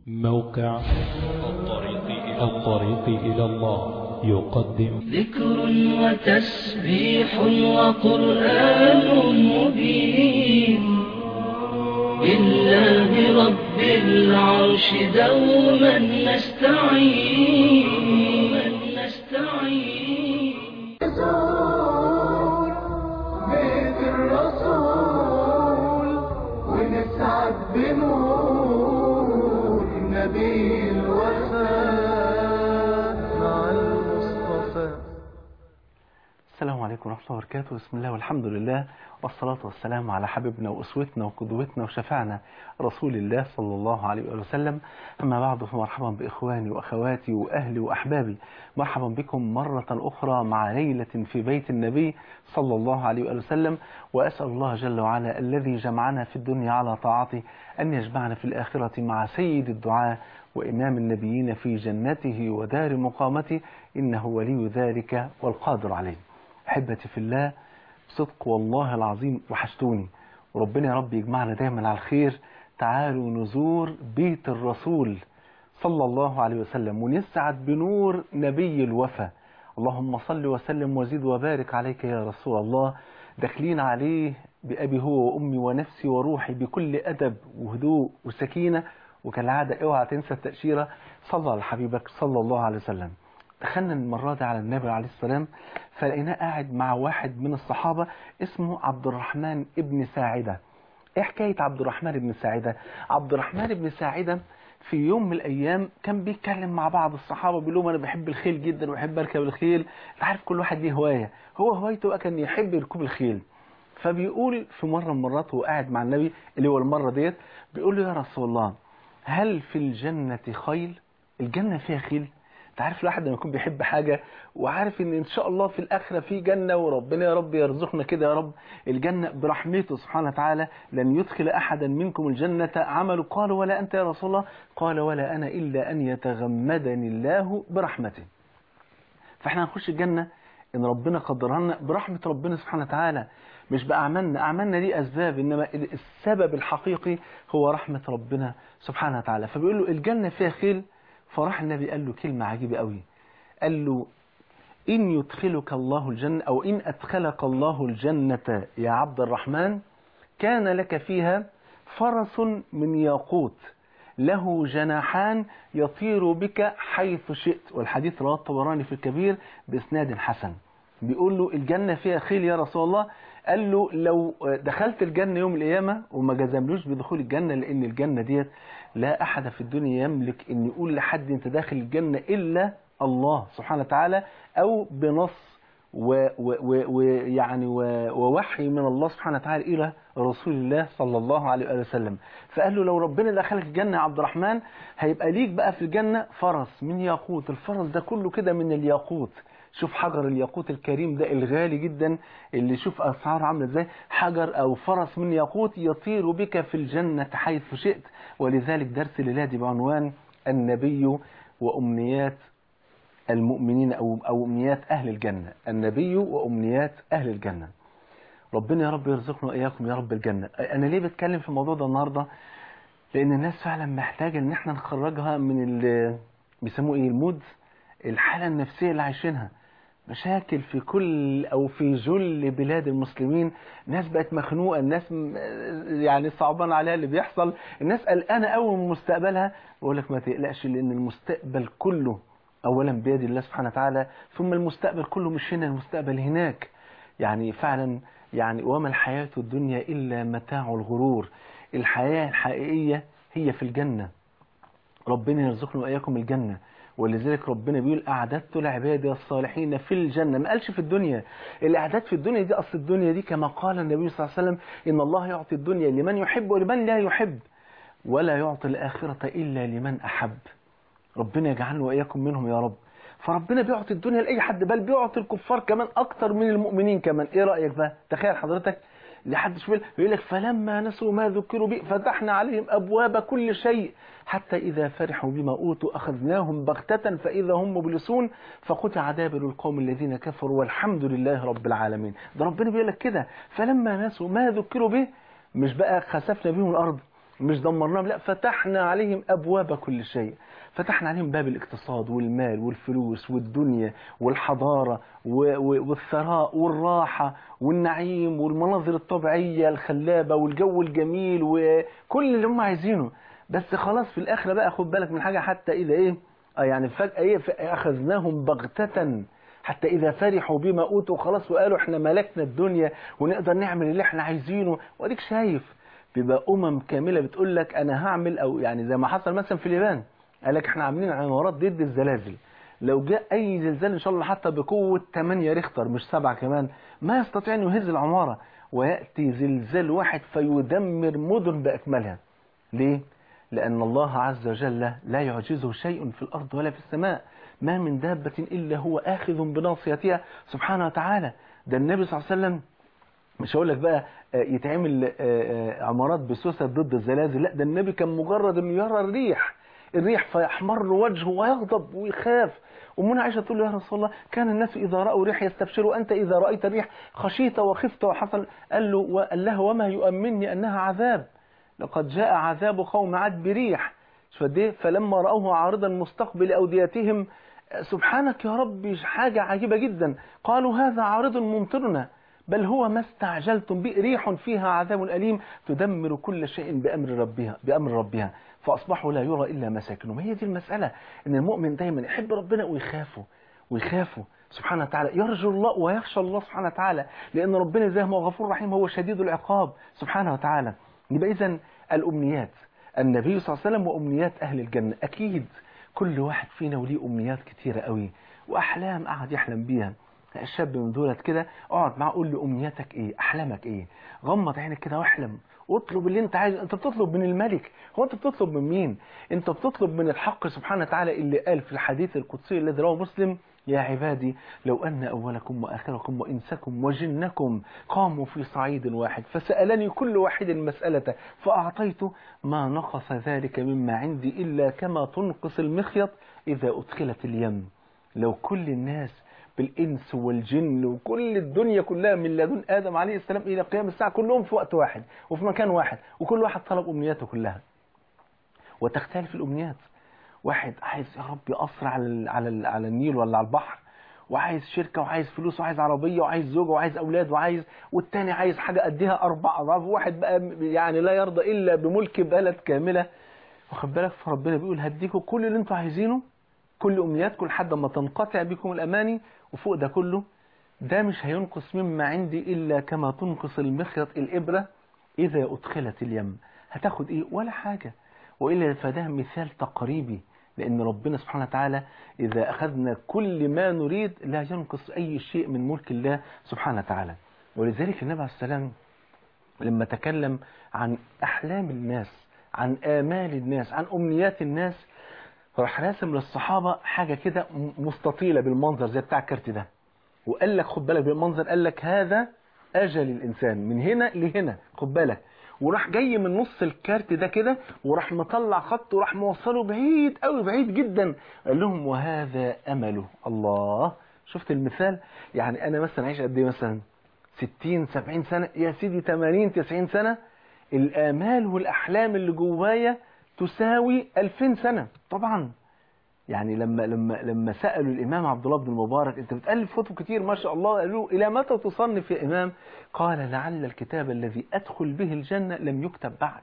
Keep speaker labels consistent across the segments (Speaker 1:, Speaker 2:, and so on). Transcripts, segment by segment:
Speaker 1: موقع
Speaker 2: الطريق إلى
Speaker 1: الطريق إلى الله يقدم
Speaker 3: ذكر وتسبيح وقرآن مبين لله رب العرش دوما نستعين نستعين
Speaker 4: بيت الرسول ونسعد بنور نبي الوفاء مع المصطفى
Speaker 5: السلام عليكم ورحمة الله وبركاته بسم الله والحمد لله والصلاة والسلام على حبيبنا وأسوتنا وقدوتنا وشفعنا رسول الله صلى الله عليه وآله وسلم أما بعد فمرحبا بإخواني وأخواتي وأهلي وأحبابي مرحبا بكم مرة أخرى مع ليلة في بيت النبي صلى الله عليه وآله وسلم وأسأل الله جل وعلا الذي جمعنا في الدنيا على طاعته أن يجمعنا في الآخرة مع سيد الدعاء وإمام النبيين في جنته ودار مقامته إنه ولي ذلك والقادر عليه أحبتي في الله صدق والله العظيم وحشتوني وربنا يا رب يجمعنا دايما على الخير تعالوا نزور بيت الرسول صلى الله عليه وسلم ونسعد بنور نبي الوفا اللهم صل وسلم وزد وبارك عليك يا رسول الله داخلين عليه بأبي هو وأمي ونفسي وروحي بكل أدب وهدوء وسكينة وكالعادة اوعى تنسى التأشيرة صلى على حبيبك صلى الله عليه وسلم دخلنا المرة دي على النبي عليه السلام فلقيناه قاعد مع واحد من الصحابة اسمه عبد الرحمن ابن ساعدة ايه حكاية عبد الرحمن ابن ساعدة عبد الرحمن ابن ساعدة في يوم من الايام كان بيتكلم مع بعض الصحابة بيقول لهم انا بحب الخيل جدا وبحب اركب الخيل انت عارف كل واحد ليه هواية هو هوايته بقى كان يحب ركوب الخيل فبيقول في مرة من مرات وهو قاعد مع النبي اللي هو المرة ديت بيقول له يا رسول الله هل في الجنة خيل الجنة فيها خيل انت عارف الواحد لما يكون بيحب حاجة وعارف ان ان شاء الله في الاخرة في جنة وربنا يا رب يرزقنا كده يا رب الجنة برحمته سبحانه وتعالى لن يدخل احدا منكم الجنة عمل قال ولا انت يا رسول الله قال ولا انا الا ان يتغمدني الله برحمته فاحنا هنخش الجنة ان ربنا قدرها لنا برحمة ربنا سبحانه وتعالى مش بأعمالنا أعمالنا دي أسباب إنما السبب الحقيقي هو رحمة ربنا سبحانه وتعالى فبيقول له الجنة فيها خيل فراح النبي قال له كلمة عجيبة قوي قال له إن يدخلك الله الجنة أو إن أدخلك الله الجنة يا عبد الرحمن كان لك فيها فرس من ياقوت له جناحان يطير بك حيث شئت والحديث رواه الطبراني في الكبير بإسناد حسن بيقول له الجنة فيها خيل يا رسول الله قال له لو دخلت الجنة يوم القيامة وما جزملوش بدخول الجنة لأن الجنة ديت لا أحد في الدنيا يملك أن يقول لحد أنت داخل الجنة إلا الله سبحانه وتعالى أو بنص ويعني ووحي من الله سبحانه وتعالى إلى رسول الله صلى الله عليه وآله وسلم فقال له لو ربنا دخلك الجنة يا عبد الرحمن هيبقى ليك بقى في الجنة فرس من ياقوت الفرس ده كله كده من الياقوت شوف حجر الياقوت الكريم ده الغالي جدا اللي شوف أسعاره عامله ازاي حجر أو فرس من ياقوت يطير بك في الجنة حيث شئت ولذلك درس ليلادي بعنوان النبي وأمنيات المؤمنين أو, أو أمنيات أهل الجنة النبي وأمنيات أهل الجنة ربنا يا رب يرزقنا وإياكم يا رب الجنة أنا ليه بتكلم في الموضوع ده النهاردة لأن الناس فعلا محتاجة إن احنا نخرجها من اللي بيسموه إيه المود الحالة النفسية اللي عايشينها مشاكل في كل او في جل بلاد المسلمين ناس بقت مخنوقه الناس يعني صعبان عليها اللي بيحصل الناس قلقانه قوي من مستقبلها بقول لك ما تقلقش لان المستقبل كله اولا بيد الله سبحانه وتعالى ثم المستقبل كله مش هنا المستقبل هناك يعني فعلا يعني وما الحياه الدنيا الا متاع الغرور الحياه الحقيقيه هي في الجنه ربنا يرزقنا واياكم الجنه ولذلك ربنا بيقول أعددت لعبادي الصالحين في الجنة ما قالش في الدنيا الأعداد في الدنيا دي أصل الدنيا دي كما قال النبي صلى الله عليه وسلم إن الله يعطي الدنيا لمن يحب ولمن لا يحب ولا يعطي الآخرة إلا لمن أحب ربنا يجعلنا وإياكم منهم يا رب فربنا بيعطي الدنيا لأي حد بل بيعطي الكفار كمان أكتر من المؤمنين كمان إيه رأيك بقى تخيل حضرتك لحد شوية يقول لك فلما نسوا ما ذكروا به فتحنا عليهم أبواب كل شيء حتى إذا فرحوا بما أوتوا أخذناهم بغتة فإذا هم مبلسون فقطع دابر القوم الذين كفروا والحمد لله رب العالمين ده ربنا بيقول لك كده فلما نسوا ما ذكروا به مش بقى خسفنا بهم الأرض مش دمرناهم لا فتحنا عليهم أبواب كل شيء فتحنا عليهم باب الاقتصاد والمال والفلوس والدنيا والحضارة و- و- والثراء والراحة والنعيم والمناظر الطبيعية الخلابة والجو الجميل وكل اللي هم عايزينه بس خلاص في الآخرة بقى خد بالك من حاجة حتى إذا إيه آه يعني فجأة إيه ف- أخذناهم بغتة حتى إذا فرحوا بما أوتوا خلاص وقالوا إحنا ملكنا الدنيا ونقدر نعمل اللي إحنا عايزينه وأديك شايف بيبقى أمم كاملة بتقول لك أنا هعمل أو يعني زي ما حصل مثلا في اليابان قال لك إحنا عاملين عمارات ضد الزلازل لو جاء أي زلزال إن شاء الله حتى بقوة 8 ريختر مش 7 كمان ما يستطيع أن يهز العمارة ويأتي زلزال واحد فيدمر مدن بأكملها ليه؟ لأن الله عز وجل لا يعجزه شيء في الأرض ولا في السماء ما من دابة إلا هو آخذ بناصيتها سبحانه وتعالى ده النبي صلى الله عليه وسلم مش هقول لك بقى آه، يتعمل آه، آه، عمارات بسوسة ضد الزلازل لا ده النبي كان مجرد انه يرى الريح الريح فيحمر وجهه ويغضب ويخاف أمنا عائشة تقول له يا رسول الله كان الناس إذا رأوا ريح يستبشروا أنت إذا رأيت الريح خشيت وخفت وحصل قال له وقال لها وما يؤمني أنها عذاب لقد جاء عذاب قوم عاد بريح شوف قد إيه؟ فلما رأوه عارضا مستقبل أوديتهم سبحانك يا ربي حاجة عجيبة جدا قالوا هذا عارض ممطرنا بل هو ما استعجلتم به ريح فيها عذاب أليم تدمر كل شيء بأمر ربها بأمر ربها فأصبحوا لا يرى إلا مساكنهم هي دي المسألة إن المؤمن دايما يحب ربنا ويخافه ويخافه سبحانه وتعالى يرجو الله ويخشى الله سبحانه وتعالى لأن ربنا زي ما هو غفور رحيم هو شديد العقاب سبحانه وتعالى يبقى إذا الأمنيات النبي صلى الله عليه وسلم وأمنيات أهل الجنة أكيد كل واحد فينا وليه أمنيات كتيرة قوي وأحلام قعد يحلم بيها الشاب من دولت كده اقعد معاه قول له امنياتك ايه احلامك ايه غمض عينك كده واحلم واطلب اللي انت عايزه انت بتطلب من الملك هو انت بتطلب من مين انت بتطلب من الحق سبحانه وتعالى اللي قال في الحديث القدسي الذي رواه مسلم يا عبادي لو أن أولكم وآخركم وإنسكم وجنكم قاموا في صعيد واحد فسألني كل واحد مسألة فأعطيت ما نقص ذلك مما عندي إلا كما تنقص المخيط إذا أدخلت اليم لو كل الناس بالإنس والجن وكل الدنيا كلها من لدن آدم عليه السلام إلى قيام الساعة كلهم في وقت واحد وفي مكان واحد وكل واحد طلب أمنياته كلها وتختلف الأمنيات واحد عايز يا رب قصر على ال على ال على النيل ولا على البحر وعايز شركة وعايز فلوس وعايز عربية وعايز زوجة وعايز أولاد وعايز والتاني عايز حاجة قدها أربع أضعاف واحد بقى يعني لا يرضى إلا بملك بلد كاملة واخد بالك فربنا بيقول هديكم كل اللي انتوا عايزينه كل أمنياتكم لحد ما تنقطع بكم الأماني وفوق ده كله ده مش هينقص مما عندي إلا كما تنقص المخيط الإبرة إذا أدخلت اليم هتاخد إيه ولا حاجة وإلا فده مثال تقريبي لأن ربنا سبحانه وتعالى إذا أخذنا كل ما نريد لا ينقص أي شيء من ملك الله سبحانه وتعالى ولذلك النبي عليه السلام لما تكلم عن أحلام الناس عن آمال الناس عن أمنيات الناس راح راسم للصحابة حاجة كده مستطيلة بالمنظر زي بتاع الكارت ده وقال لك خد بالك بالمنظر قال لك هذا أجل الإنسان من هنا لهنا خد بالك وراح جاي من نص الكارت ده كده وراح مطلع خط وراح موصله بعيد قوي بعيد جدا قال لهم وهذا أمله الله شفت المثال يعني أنا مثلا عايش قد إيه مثلا 60 70 سنة يا سيدي 80 90 سنة الآمال والأحلام اللي جوايا تساوي 2000 سنة طبعا يعني لما لما لما سالوا الامام عبد الله بن المبارك انت بتالف كتب كتير ما شاء الله قالوا الى متى تصنف يا امام قال لعل الكتاب الذي ادخل به الجنه لم يكتب بعد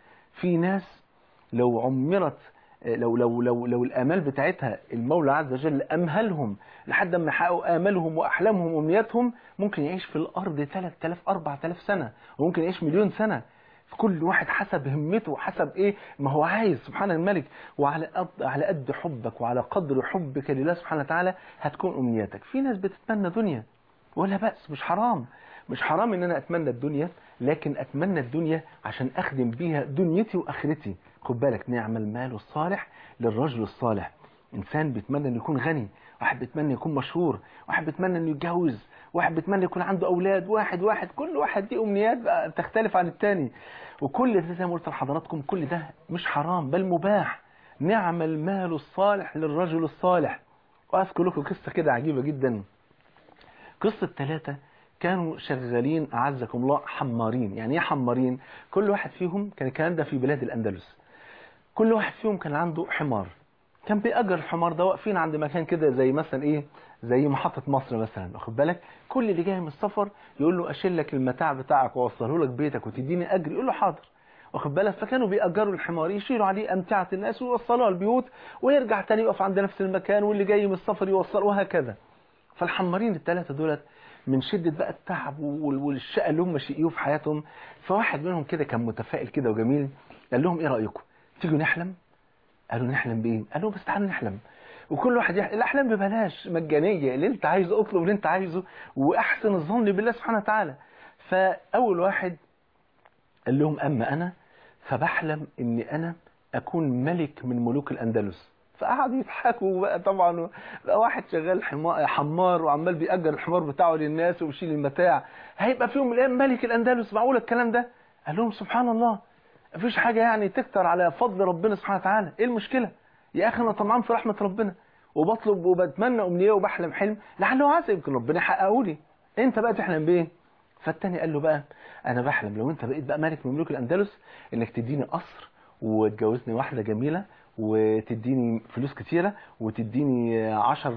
Speaker 5: في ناس لو عمرت لو لو لو لو الامال بتاعتها المولى عز وجل امهلهم لحد ما يحققوا امالهم واحلامهم وامنياتهم ممكن يعيش في الارض 3000 4000 سنه وممكن يعيش مليون سنه كل واحد حسب همته وحسب ايه ما هو عايز سبحان الملك وعلى قد على قد حبك وعلى قدر حبك لله سبحانه وتعالى هتكون امنياتك في ناس بتتمنى دنيا ولا بأس مش حرام مش حرام ان انا اتمنى الدنيا لكن اتمنى الدنيا عشان اخدم بيها دنيتي واخرتي خد بالك نعم المال الصالح للرجل الصالح انسان بيتمنى انه يكون غني واحد بيتمنى يكون مشهور واحد بيتمنى انه يتجوز واحد بيتمنى يكون عنده اولاد واحد واحد كل واحد دي امنيات بقى تختلف عن التاني وكل ده زي ما قلت لحضراتكم كل ده مش حرام بل مباح نعم المال الصالح للرجل الصالح واذكر لكم قصه كده عجيبه جدا قصه ثلاثه كانوا شغالين أعزكم الله حمارين يعني ايه حمارين كل واحد فيهم كان الكلام ده في بلاد الأندلس كل واحد فيهم كان عنده حمار كان بيأجر الحمار ده واقفين عند مكان كده زي مثلا ايه زي محطة مصر مثلا واخد بالك كل اللي جاي من السفر يقول له اشيل لك المتاع بتاعك واوصله لك بيتك وتديني اجر يقول له حاضر واخد بالك فكانوا بيأجروا الحمار يشيلوا عليه أمتعة الناس ويوصلوها البيوت ويرجع تاني يقف عند نفس المكان واللي جاي من السفر يوصل وهكذا فالحمارين الثلاثة دولت من شدة بقى التعب وال- والشقة اللي هم شقيوه في حياتهم فواحد منهم كده كان متفائل كده وجميل قال لهم ايه رأيكم تيجوا نحلم قالوا نحلم بايه قالوا بس تعالوا نحلم وكل واحد يحلم الاحلام ببلاش مجانيه اللي انت عايزه اطلب اللي انت عايزه واحسن الظن بالله سبحانه وتعالى فاول واحد قال لهم اما انا فبحلم اني انا اكون ملك من ملوك الاندلس فقعدوا يضحكوا بقى طبعا بقى واحد شغال حما- حمار وعمال بيأجر الحمار بتاعه للناس وبيشيل المتاع هيبقى في يوم من الايام ملك الاندلس معقول الكلام ده قال لهم سبحان الله مفيش حاجه يعني تكتر على فضل ربنا سبحانه وتعالى ايه المشكله يا اخي انا طمعان في رحمه ربنا وبطلب وبتمنى امنيه وبحلم حلم لعله عسى يمكن ربنا يحققه لي انت بقى تحلم بايه فالتاني قال له بقى انا بحلم لو انت بقيت بقى ملك من ملوك الاندلس انك تديني قصر وتجوزني واحده جميله وتديني فلوس كتيرة وتديني عشر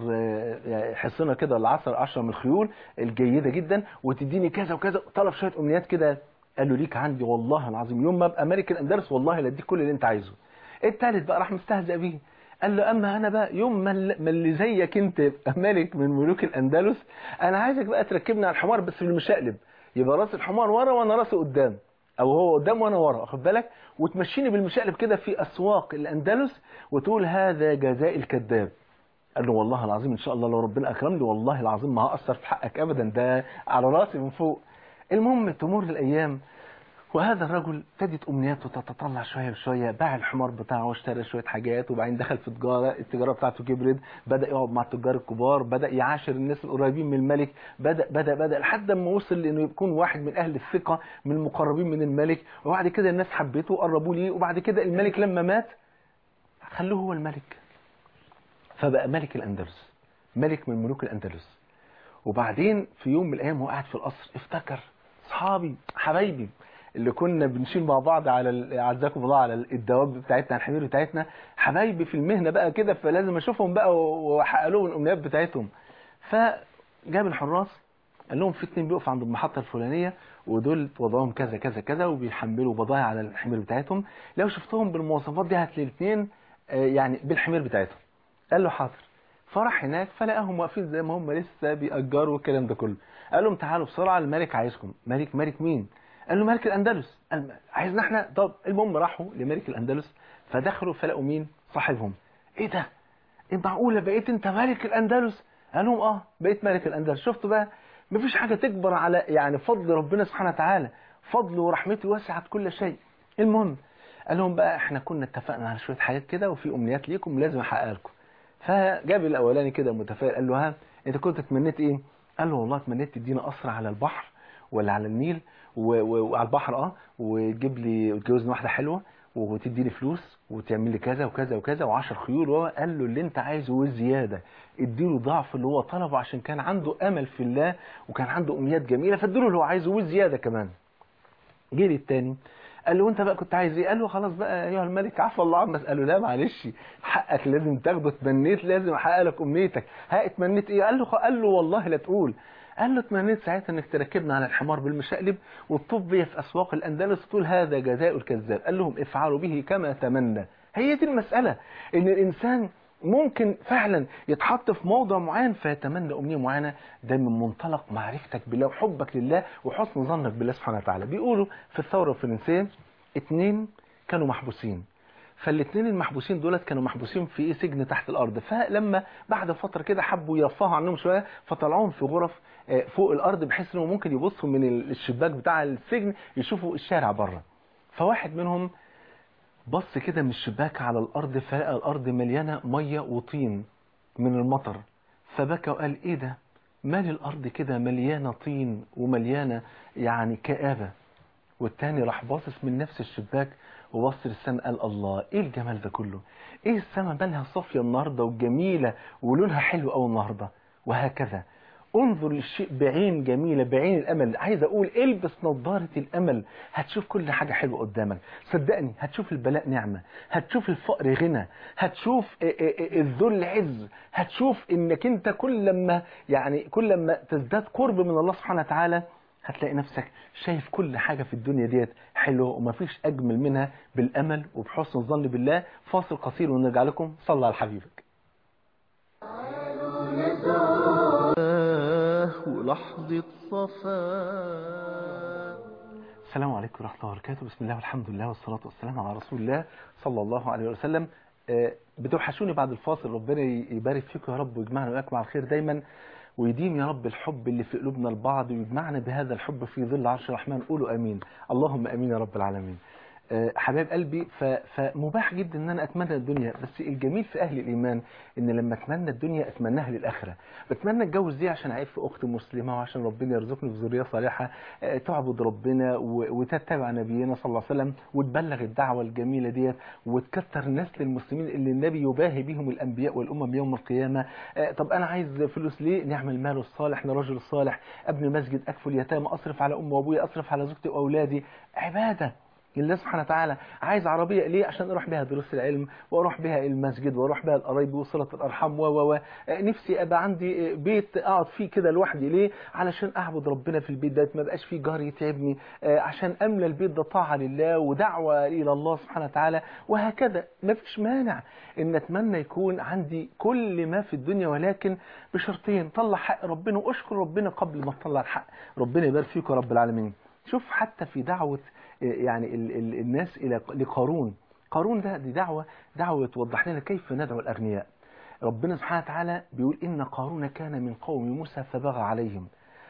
Speaker 5: حصنة كده ولا عشر عشرة من الخيول الجيدة جدا وتديني كذا وكذا طلب شوية أمنيات كده قال له ليك عندي والله العظيم يوم ما ابقى ملك الاندلس والله لا اديك كل اللي انت عايزه التالت بقى راح مستهزئ بيه قال له اما انا بقى يوم ما ال- ما اللي زيك انت يبقى ملك من ملوك الاندلس انا عايزك بقى تركبني على الحمار بس بالمشقلب يبقى راس الحمار ورا وانا راسي قدام او هو قدام وانا ورا واخد بالك وتمشيني بالمشقلب كده في اسواق الاندلس وتقول هذا جزاء الكذاب قال له والله العظيم ان شاء الله لو ربنا اكرمني والله العظيم ما هاثر في حقك ابدا ده على راسي من فوق المهم تمر الايام وهذا الرجل ابتدت امنياته تتطلع شويه بشويه باع الحمار بتاعه واشترى شويه حاجات وبعدين دخل في تجاره التجاره بتاعته كبرت بدا يقعد مع التجار الكبار بدا يعاشر الناس القريبين من الملك بدا بدا بدا لحد ما وصل لانه يكون واحد من اهل الثقه من المقربين من الملك وبعد كده الناس حبته وقربوا ليه وبعد كده الملك لما مات خلوه هو الملك فبقى ملك الاندلس ملك من ملوك الاندلس وبعدين في يوم من الايام وهو قاعد في القصر افتكر اصحابي حبايبي اللي كنا بنشيل مع بعض على ال- اعزكم الله على الدواب بتاعتنا الحمير بتاعتنا حبايبي في المهنه بقى كده فلازم اشوفهم بقى واحقق لهم الامنيات بتاعتهم فجاب الحراس قال لهم في اتنين بيقفوا عند المحطه الفلانيه ودول وضعهم كذا كذا كذا وبيحملوا بضايع على الحمير بتاعتهم لو شفتهم بالمواصفات دي هتلاقي الاثنين يعني بالحمير بتاعتهم قال له حاضر فراح هناك فلقاهم واقفين زي ما هم لسه بيأجروا الكلام ده كله قال لهم تعالوا بسرعه الملك عايزكم ملك ملك مين قال له ملك الاندلس قال عايزنا احنا طب المهم راحوا لملك الاندلس فدخلوا فلقوا مين صاحبهم ايه ده ايه معقوله بقيت انت ملك الاندلس قال لهم اه بقيت ملك الاندلس شفتوا بقى مفيش حاجه تكبر على يعني فضل ربنا سبحانه وتعالى فضله ورحمته وسعت كل شيء المهم قال لهم بقى احنا كنا اتفقنا على شويه حاجات كده وفي امنيات ليكم لازم احققها لكم فجاب الاولاني كده متفائل قال له ها انت كنت تمنيت ايه قال له والله تمنيت تدينا قصر على البحر ولا على النيل و- و- وعلى البحر اه وتجيب لي وتجوزني واحده حلوه وتدي لي فلوس وتعمل لي كذا وكذا وكذا و10 خيول وهو قال له اللي انت عايزه وزياده اديله ضعف اللي هو طلبه عشان كان عنده امل في الله وكان عنده امنيات جميله فاديله اللي هو عايزه وزياده كمان جه لي التاني قال له انت بقى كنت عايز ايه قال له خلاص بقى ايها الملك عفى الله عنك قال له لا معلش حقك لازم تاخده تمنيت لازم احقق لك امنيتك ها اتمنيت ايه قال له قال له والله لا تقول قال له اتمنيت ساعتها انك تركبنا على الحمار بالمشقلب وتطب بيا في اسواق الاندلس وتقول هذا جزاء الكذاب قال لهم افعلوا به كما تمنى هي دي المساله ان الانسان ممكن فعلا يتحط في موضع معين فيتمنى امنيه معينه ده من منطلق معرفتك بالله وحبك لله وحسن ظنك بالله سبحانه وتعالى بيقولوا في الثوره الفرنسيه اتنين كانوا محبوسين فالاثنين المحبوسين دولت كانوا محبوسين في ايه سجن تحت الارض فلما بعد فتره كده حبوا يرفعوا عنهم شويه فطلعوهم في غرف آه، فوق الارض بحيث انهم ممكن يبصوا من الشباك بتاع السجن يشوفوا الشارع بره فواحد منهم بص كده من الشباك على الارض فلقى الارض مليانه ميه وطين من المطر فبكى وقال ايه ده مال الارض كده مليانه طين ومليانه يعني كآبه والتاني راح باصص من نفس الشباك وبص للسما قال الله ايه الجمال ده كله ايه السما مالها صافيه النهارده وجميله ولونها حلو قوي النهارده وهكذا انظر للشيء بعين جميلة بعين الأمل عايز أقول البس نظارة الأمل هتشوف كل حاجة حلوة قدامك صدقني هتشوف البلاء نعمة هتشوف الفقر غنى هتشوف ا- ا- ا- الذل عز هتشوف انك انت كل لما يعني كل لما تزداد قرب من الله سبحانه وتعالى هتلاقي نفسك شايف كل حاجة في الدنيا ديت حلوة ومفيش أجمل منها بالأمل وبحسن الظن بالله فاصل قصير ونرجع لكم صلى على حبيبك
Speaker 4: ولحظة صفاء
Speaker 5: السلام عليكم ورحمة الله وبركاته بسم الله والحمد لله والصلاة والسلام على رسول الله صلى الله عليه وسلم آه، بتوحشوني بعد الفاصل ربنا يبارك فيكم يا رب ويجمعنا وياكم على الخير دايما ويديم يا رب الحب اللي في قلوبنا لبعض ويجمعنا بهذا الحب في ظل عرش الرحمن قولوا امين اللهم امين يا رب العالمين آه، حبايب قلبي ف- فمباح جدا ان انا اتمنى الدنيا بس الجميل في اهل الايمان ان لما اتمنى الدنيا اتمناها للاخره بتمنى اتجوز دي عشان اعيش في اخت مسلمه وعشان ربنا يرزقني بذريه صالحه آه، تعبد ربنا و- وتتبع نبينا صلى الله عليه وسلم وتبلغ الدعوه الجميله ديت وتكثر نسل المسلمين اللي النبي يباهي بهم الانبياء والامم يوم القيامه آه، طب انا عايز فلوس ليه نعمل مال الصالح لرجل الصالح ابني مسجد اكفل يتامى اصرف على امي وابويا اصرف على زوجتي واولادي عباده الله سبحانه وتعالى عايز عربية ليه عشان اروح بها دروس العلم واروح بها المسجد واروح بها القرايب وصلة الارحام و و و نفسي ابقى عندي بيت اقعد فيه كده لوحدي ليه علشان اعبد ربنا في البيت ده ما بقاش فيه جار يتعبني آه، عشان املى البيت ده طاعة لله ودعوة الى الله سبحانه وتعالى وهكذا ما فيش مانع ان اتمنى يكون عندي كل ما في الدنيا ولكن بشرطين طلع حق ربنا واشكر ربنا قبل ما تطلع الحق ربنا يبارك فيك يا رب العالمين شوف حتى في دعوة يعني ال ال الناس إلى لقارون قارون ده دي دعوة دعوة توضح لنا كيف ندعو الأغنياء ربنا سبحانه وتعالى بيقول إن قارون كان من قوم موسى فبغى عليهم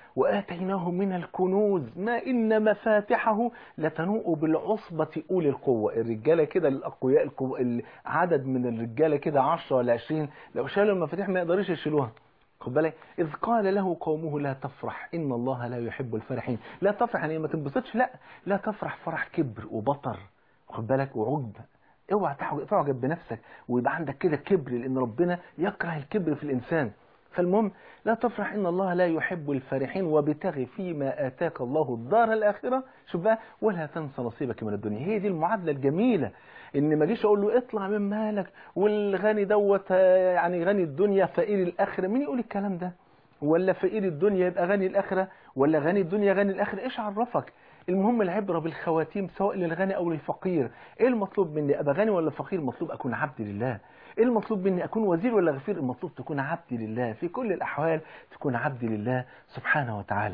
Speaker 5: وآتيناه من الكنوز ما إن مفاتحه لتنوء بالعصبة أولي القوة الرجالة كده الأقوياء القو... العدد من الرجالة كده 10 ولا 20 لو شالوا المفاتيح ما يقدرش يشيلوها خد بالك إذ قال له قومه لا تفرح إن الله لا يحب الفرحين لا تفرح يعني ما تنبسطش لا لا تفرح فرح كبر وبطر خد بالك وعجب اوعى تعجب تعجب بنفسك ويبقى عندك كده كبر لأن ربنا يكره الكبر في الإنسان فالمهم لا تفرح إن الله لا يحب الفرحين وابتغي فيما آتاك الله الدار الآخرة شوف بقى ولا تنسى نصيبك من الدنيا هي دي المعادلة الجميلة إن ما جيش أقول له اطلع من مالك والغني دوت آه، يعني غني الدنيا فقير الآخرة مين يقول الكلام ده ولا فقير الدنيا يبقى غني الآخرة ولا غني الدنيا غني الآخرة إيش عرفك المهم العبرة بالخواتيم سواء للغني أو للفقير إيه المطلوب مني أبقى غني ولا فقير المطلوب أكون عبد لله إيه المطلوب مني أكون وزير ولا غفير المطلوب تكون عبد لله في كل الأحوال تكون عبد لله سبحانه وتعالى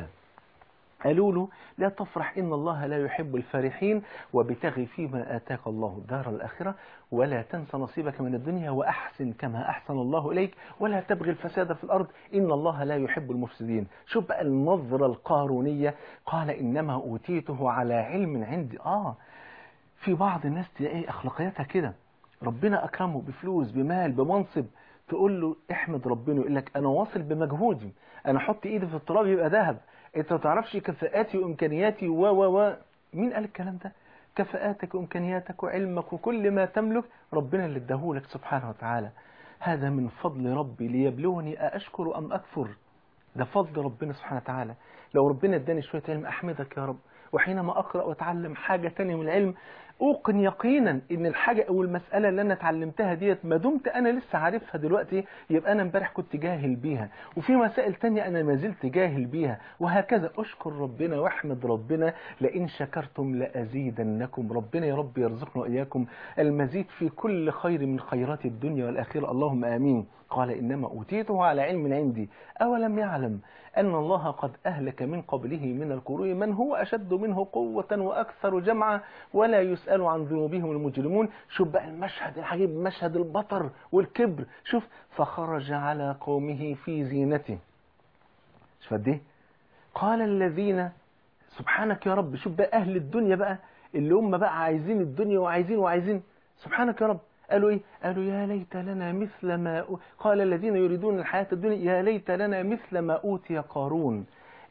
Speaker 5: قالوا له لا تفرح إن الله لا يحب الفرحين وابتغي فيما آتاك الله الدار الآخرة ولا تنس نصيبك من الدنيا وأحسن كما أحسن الله إليك ولا تبغي الفساد في الأرض إن الله لا يحب المفسدين شوف بقى النظرة القارونية قال إنما أوتيته على علم عندي آه في بعض الناس تلاقي أخلاقياتها كده ربنا أكرمه بفلوس بمال بمنصب تقول له احمد ربنا يقول لك أنا واصل بمجهودي أنا أحط إيدي في التراب يبقى ذهب أنت ما تعرفش كفاءاتي وإمكانياتي و و و مين قال الكلام ده؟ كفاءاتك وإمكانياتك وعلمك وكل ما تملك ربنا اللي اداهولك سبحانه وتعالى هذا من فضل ربي ليبلوني أأشكر أم أكفر ده فضل ربنا سبحانه وتعالى لو ربنا اداني شوية علم أحمدك يا رب وحينما أقرأ وأتعلم حاجة تانية من العلم أوقن يقينا إن الحاجة أو المسألة اللي أنا اتعلمتها ديت ما دمت أنا لسه عارفها دلوقتي يبقى أنا امبارح كنت جاهل بيها وفي مسائل تانية أنا ما زلت جاهل بيها وهكذا أشكر ربنا وأحمد ربنا لئن شكرتم لأزيدنكم ربنا يا رب يرزقنا وإياكم المزيد في كل خير من خيرات الدنيا والآخرة اللهم آمين قال إنما أوتيته على علم عندي أولم يعلم أن الله قد أهلك من قبله من القرون من هو أشد منه قوة وأكثر جمعا ولا يسأل عن ذنوبهم المجرمون شوف بقى المشهد العجيب مشهد البطر والكبر شوف فخرج على قومه في زينته شوف قد ايه قال الذين سبحانك يا رب شوف بقى أهل الدنيا بقى اللي هم بقى عايزين الدنيا وعايزين وعايزين سبحانك يا رب قالوا ايه قالوا يا ليت لنا مثل ما أو... قال الذين يريدون الحياة الدنيا يا ليت لنا مثل ما أوتي قارون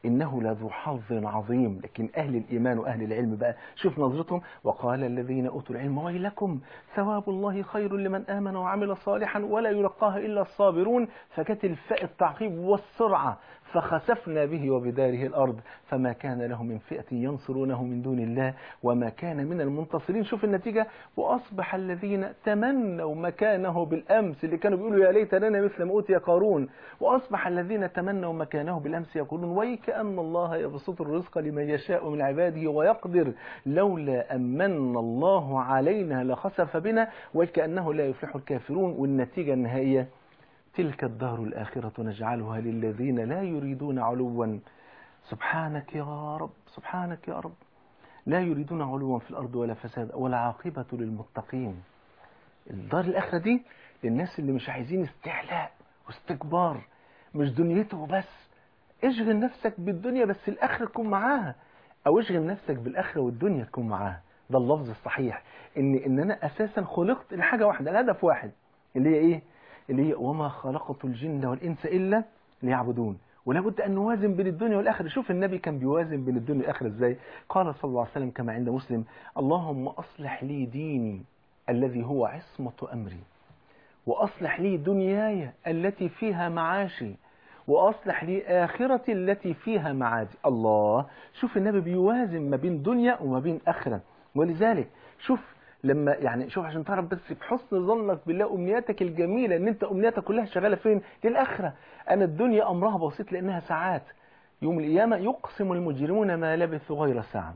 Speaker 5: إنه لذو حظ عظيم لكن أهل الإيمان وأهل العلم بقى شوف نظرتهم وقال الذين أوتوا العلم ويلكم ثواب الله خير لمن آمن وعمل صالحا ولا يلقاها إلا الصابرون فكانت الفاء التعقيب والسرعة فخسفنا به وبداره الأرض فما كان له من فئة ينصرونه من دون الله وما كان من المنتصرين شوف النتيجة وأصبح الذين تمنوا مكانه بالأمس اللي كانوا بيقولوا يا ليت لنا مثل ما أوتي قارون وأصبح الذين تمنوا مكانه بالأمس يقولون ويكأن الله يبسط الرزق لمن يشاء من عباده ويقدر لولا أمن الله علينا لخسف بنا وكأنه لا يفلح الكافرون والنتيجة النهائية تلك الدار الآخرة نجعلها للذين لا يريدون علوا سبحانك يا رب سبحانك يا رب لا يريدون علوا في الأرض ولا فساد والعاقبة للمتقين الدار الآخرة دي للناس اللي مش عايزين استعلاء واستكبار مش دنيته بس اشغل نفسك بالدنيا بس الآخرة تكون معاها أو اشغل نفسك بالآخرة والدنيا تكون معاها ده اللفظ الصحيح إن إن أنا أساسا خلقت لحاجة واحدة الهدف واحد اللي هي إيه؟ اللي هي وما خلقت الجن والإنس إلا ليعبدون ولا بد أن نوازن بين الدنيا والآخرة شوف النبي كان بيوازن بين الدنيا والآخرة إزاي قال صلى الله عليه وسلم كما عند مسلم اللهم أصلح لي ديني الذي هو عصمة أمري وأصلح لي دنياي التي فيها معاشي وأصلح لي آخرتي التي فيها معادي الله شوف النبي بيوازن ما بين دنيا وما بين آخرة ولذلك شوف لما يعني شوف عشان تعرف بس بحسن ظنك بالله امنياتك الجميله ان انت امنياتك كلها شغاله فين للاخره انا الدنيا امرها بسيط لانها ساعات يوم القيامه يقسم المجرمون ما لبثوا غير ساعه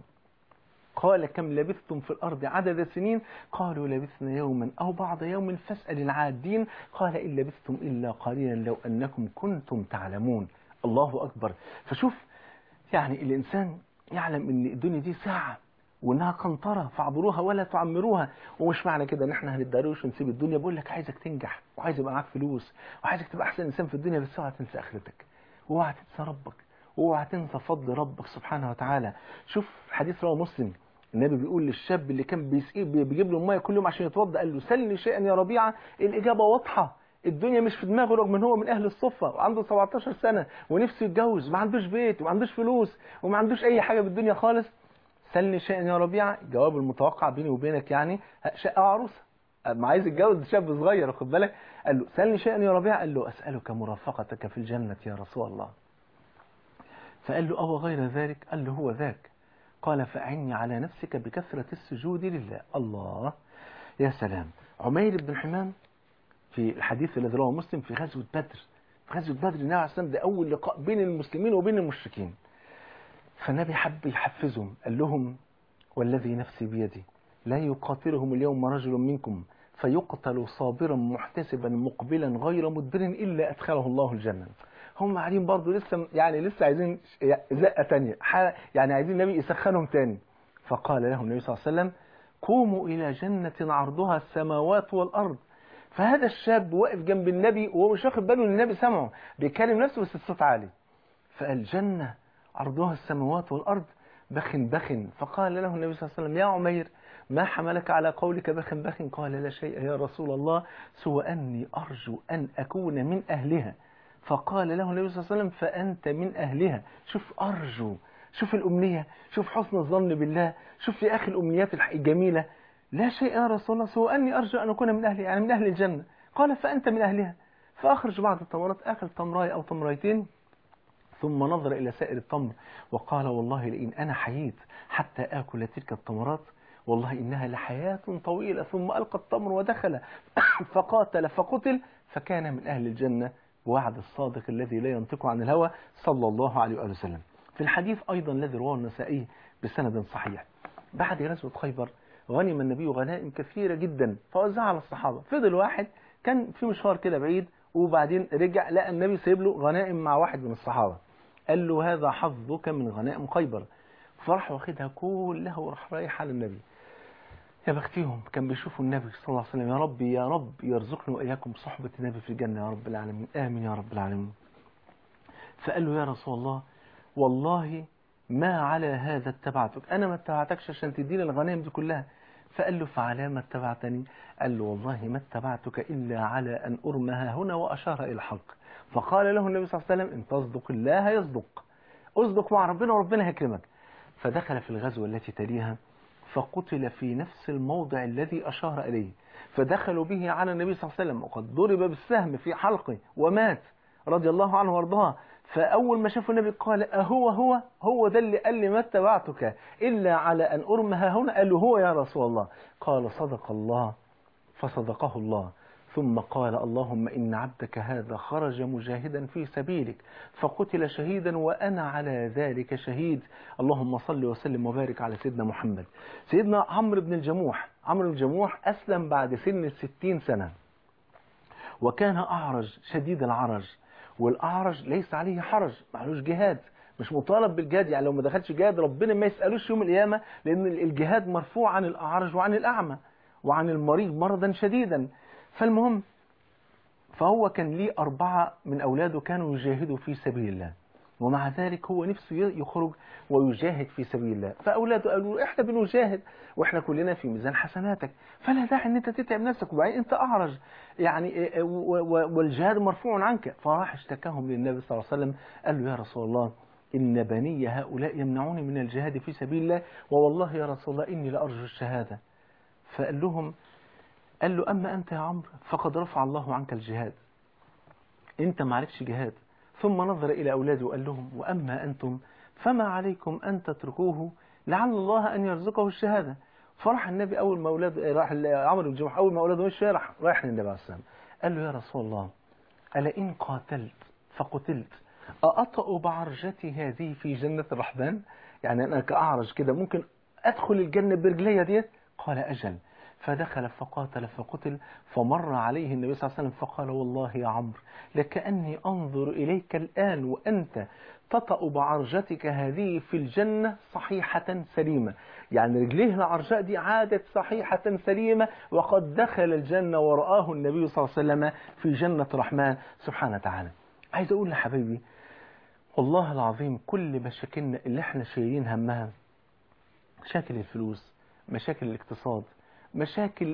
Speaker 5: قال كم لبثتم في الأرض عدد سنين قالوا لبثنا يوما أو بعض يوم فاسأل العادين قال إن لبثتم إلا قليلا لو أنكم كنتم تعلمون الله أكبر فشوف يعني الإنسان يعلم أن الدنيا دي ساعة وانها قنطره فاعبروها ولا تعمروها ومش معنى كده ان احنا هنتدروش ونسيب الدنيا بقول لك عايزك تنجح وعايز يبقى معاك فلوس وعايزك تبقى احسن انسان في الدنيا بس اوعى تنسى اخرتك واوعى تنسى ربك واوعى تنسى فضل ربك سبحانه وتعالى شوف حديث رواه مسلم النبي بيقول للشاب اللي كان بيسقيه بيجيب له الميه كل يوم عشان يتوضا قال له سلني شيئا يا ربيعه الاجابه واضحه الدنيا مش في دماغه رغم ان هو من اهل الصفه وعنده 17 سنه ونفسه يتجوز وما عندوش بيت وما عندوش فلوس وما عندوش اي حاجه بالدنيا خالص سلني شيئا يا ربيعه الجواب المتوقع بيني وبينك يعني شقه وعروسه ما عايز يتجوز شاب صغير واخد بالك قال له سلني شيئا يا ربيعه قال له اسالك مرافقتك في الجنه يا رسول الله فقال له أو غير ذلك قال له هو ذاك قال فأعني على نفسك بكثرة السجود لله الله يا سلام عمير بن حمام في الحديث الذي رواه مسلم في غزوة بدر في غزوة بدر النبي عليه الصلاة والسلام ده أول لقاء بين المسلمين وبين المشركين فالنبي حب يحفزهم قال لهم والذي نفسي بيدي لا يقاتلهم اليوم رجل منكم فيقتل صابرا محتسبا مقبلا غير مدبر إلا أدخله الله الجنة هم قاعدين برضه لسه يعني لسه عايزين زقة تانية يعني عايزين النبي يسخنهم تاني فقال لهم النبي صلى الله عليه وسلم قوموا إلى جنة عرضها السماوات والأرض فهذا الشاب واقف جنب النبي وهو مش واخد باله ان النبي سمعه بيكلم نفسه بس الصوت عالي فقال جنة عرضها السماوات والأرض بخن بخن فقال له النبي صلى الله عليه وسلم يا عمير ما حملك على قولك بخن بخن قال لا شيء يا رسول الله سوى أني أرجو أن أكون من أهلها فقال له النبي صلى الله عليه وسلم فأنت من أهلها شوف أرجو شوف الأمنية شوف حسن الظن بالله شوف يا أخي الأمنيات الجميلة لا شيء يا رسول الله سوى أني أرجو أن أكون من أهلها يعني من أهل الجنة قال فأنت من أهلها فأخرج بعض التمرات أكل تمراية أو تمريتين ثم نظر إلى سائر التمر وقال والله لئن أنا حييت حتى آكل تلك التمرات والله إنها لحياة طويلة ثم ألقى التمر ودخل فقاتل فقتل فكان من أهل الجنة وعد الصادق الذي لا ينطق عن الهوى صلى الله عليه وآله وسلم في الحديث أيضا الذي رواه النسائي بسند صحيح بعد غزوة خيبر غنم النبي غنائم كثيرة جدا فوزعها على الصحابة فضل واحد كان في مشوار كده بعيد وبعدين رجع لقى النبي سايب له غنائم مع واحد من الصحابة قال له هذا حظك من غنائم خيبر فراح واخدها كلها وراح رايح على النبي يا بختيهم كان بيشوفوا النبي صلى الله عليه وسلم يا رب يا رب يرزقني وإياكم صحبة النبي في الجنة يا رب العالمين آمين يا رب العالمين فقال له يا رسول الله والله ما على هذا اتبعتك أنا ما اتبعتكش عشان تديني الغنائم دي كلها فقال له فعلى ما اتبعتني قال له والله ما اتبعتك إلا على أن أرمها هنا وأشار إلى الحق فقال له النبي صلى الله عليه وسلم إن تصدق الله يصدق اصدق مع ربنا وربنا هيكرمك فدخل في الغزوة التي تليها فقتل في نفس الموضع الذي أشار إليه فدخلوا به على النبي صلى الله عليه وسلم وقد ضرب بالسهم في حلقه ومات رضي الله عنه وارضاه فأول ما شافوا النبي قال أهو هو هو ده اللي قال لي ما اتبعتك إلا على أن أرمها هنا قال له هو يا رسول الله قال صدق الله فصدقه الله ثم قال اللهم إن عبدك هذا خرج مجاهدا في سبيلك فقتل شهيدا وأنا على ذلك شهيد اللهم صل وسلم وبارك على سيدنا محمد سيدنا عمرو بن الجموح عمرو بن الجموح أسلم بعد سن الستين سنة وكان أعرج شديد العرج والأعرج ليس عليه حرج معلوش جهاد مش مطالب بالجهاد يعني لو ما دخلش جهاد ربنا ما يسألوش يوم القيامة لأن الجهاد مرفوع عن الأعرج وعن الأعمى وعن المريض مرضا شديدا فالمهم فهو كان ليه أربعة من أولاده كانوا يجاهدوا في سبيل الله ومع ذلك هو نفسه يخرج ويجاهد في سبيل الله فأولاده قالوا له إحنا بنجاهد وإحنا كلنا في ميزان حسناتك فلا داعي أن أنت تتعب نفسك وبعدين أنت أعرج يعني والجهاد مرفوع عنك فراح اشتكاهم للنبي صلى الله عليه وسلم قال له يا رسول الله إن بني هؤلاء يمنعوني من الجهاد في سبيل الله ووالله يا رسول الله إني لأرجو الشهادة فقال لهم قال له أما أنت يا عمرو فقد رفع الله عنك الجهاد أنت ما عرفش جهاد ثم نظر إلى أولاده وقال لهم وأما أنتم فما عليكم أن تتركوه لعل الله أن يرزقه الشهادة فرح النبي أول ما أولاده راح عمرو بن جمح أول ما أولاده مشي راح رايح للنبي عليه السلام قال له يا رسول الله ألا إن قاتلت فقتلت أأطأ بعرجتي هذه في جنة الرحمن يعني أنا كأعرج كده ممكن أدخل الجنة برجلية ديت قال أجل فدخل فقاتل فقتل فمر عليه النبي صلى الله عليه وسلم فقال والله يا عمرو لكأني أنظر إليك الآن وأنت تطأ بعرجتك هذه في الجنة صحيحة سليمة يعني رجليه العرجاء دي عادت صحيحة سليمة وقد دخل الجنة ورآه النبي صلى الله عليه وسلم في جنة الرحمن سبحانه وتعالى عايز أقول لحبيبي والله العظيم كل مشاكلنا اللي احنا شايلين همها مشاكل الفلوس مشاكل الاقتصاد مشاكل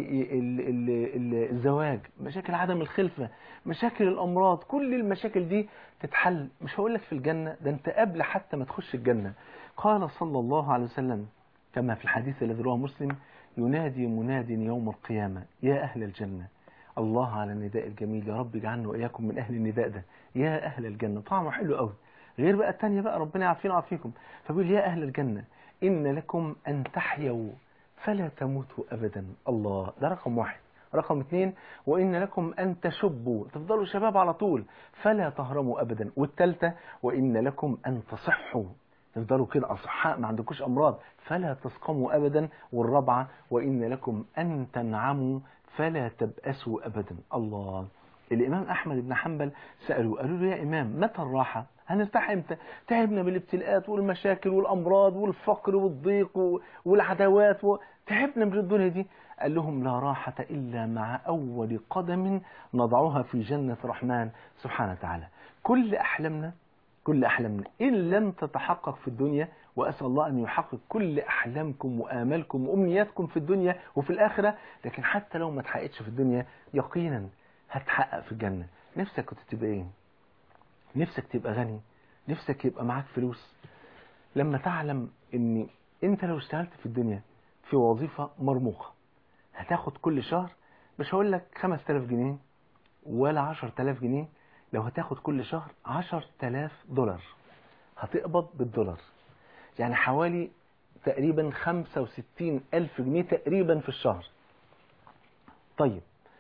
Speaker 5: الزواج مشاكل عدم الخلفة مشاكل الأمراض كل المشاكل دي تتحل مش هقول لك في الجنة ده انت قبل حتى ما تخش الجنة قال صلى الله عليه وسلم كما في الحديث الذي رواه مسلم ينادي مناد يوم القيامة يا أهل الجنة الله على النداء الجميل يا رب اجعلنا وإياكم من أهل النداء ده يا أهل الجنة طعمه حلو قوي غير بقى التانية بقى ربنا يعافينا ويعافيكم فبيقول يا أهل الجنة إن لكم أن تحيوا فلا تموتوا أبدا الله ده رقم واحد رقم اثنين وإن لكم أن تشبوا تفضلوا شباب على طول فلا تهرموا أبدا والثالثة وإن لكم أن تصحوا تفضلوا كده أصحاء ما عندكوش أمراض فلا تسقموا أبدا والرابعة وإن لكم أن تنعموا فلا تبأسوا أبدا الله الإمام أحمد بن حنبل سألوا قالوا له يا إمام متى الراحة هنرتاح امتى تعبنا بالابتلاءات والمشاكل والأمراض والفقر والضيق والعداوات و... تعبنا من الدنيا دي قال لهم لا راحة إلا مع أول قدم نضعها في جنة الرحمن سبحانه وتعالى كل أحلامنا كل أحلامنا إن لم تتحقق في الدنيا وأسأل الله أن يحقق كل أحلامكم وآمالكم وأمنياتكم في الدنيا وفي الآخرة لكن حتى لو ما تحققتش في الدنيا يقينا هتحقق في الجنة نفسك كنت تبقى إيه نفسك تبقى غني نفسك يبقى معاك فلوس لما تعلم ان انت لو اشتغلت في الدنيا في وظيفة مرموقة هتاخد كل شهر مش هقول لك 5000 جنيه ولا 10000 جنيه لو هتاخد كل شهر 10000 دولار هتقبض بالدولار يعني حوالي تقريبا 65 ألف جنيه تقريبا في الشهر طيب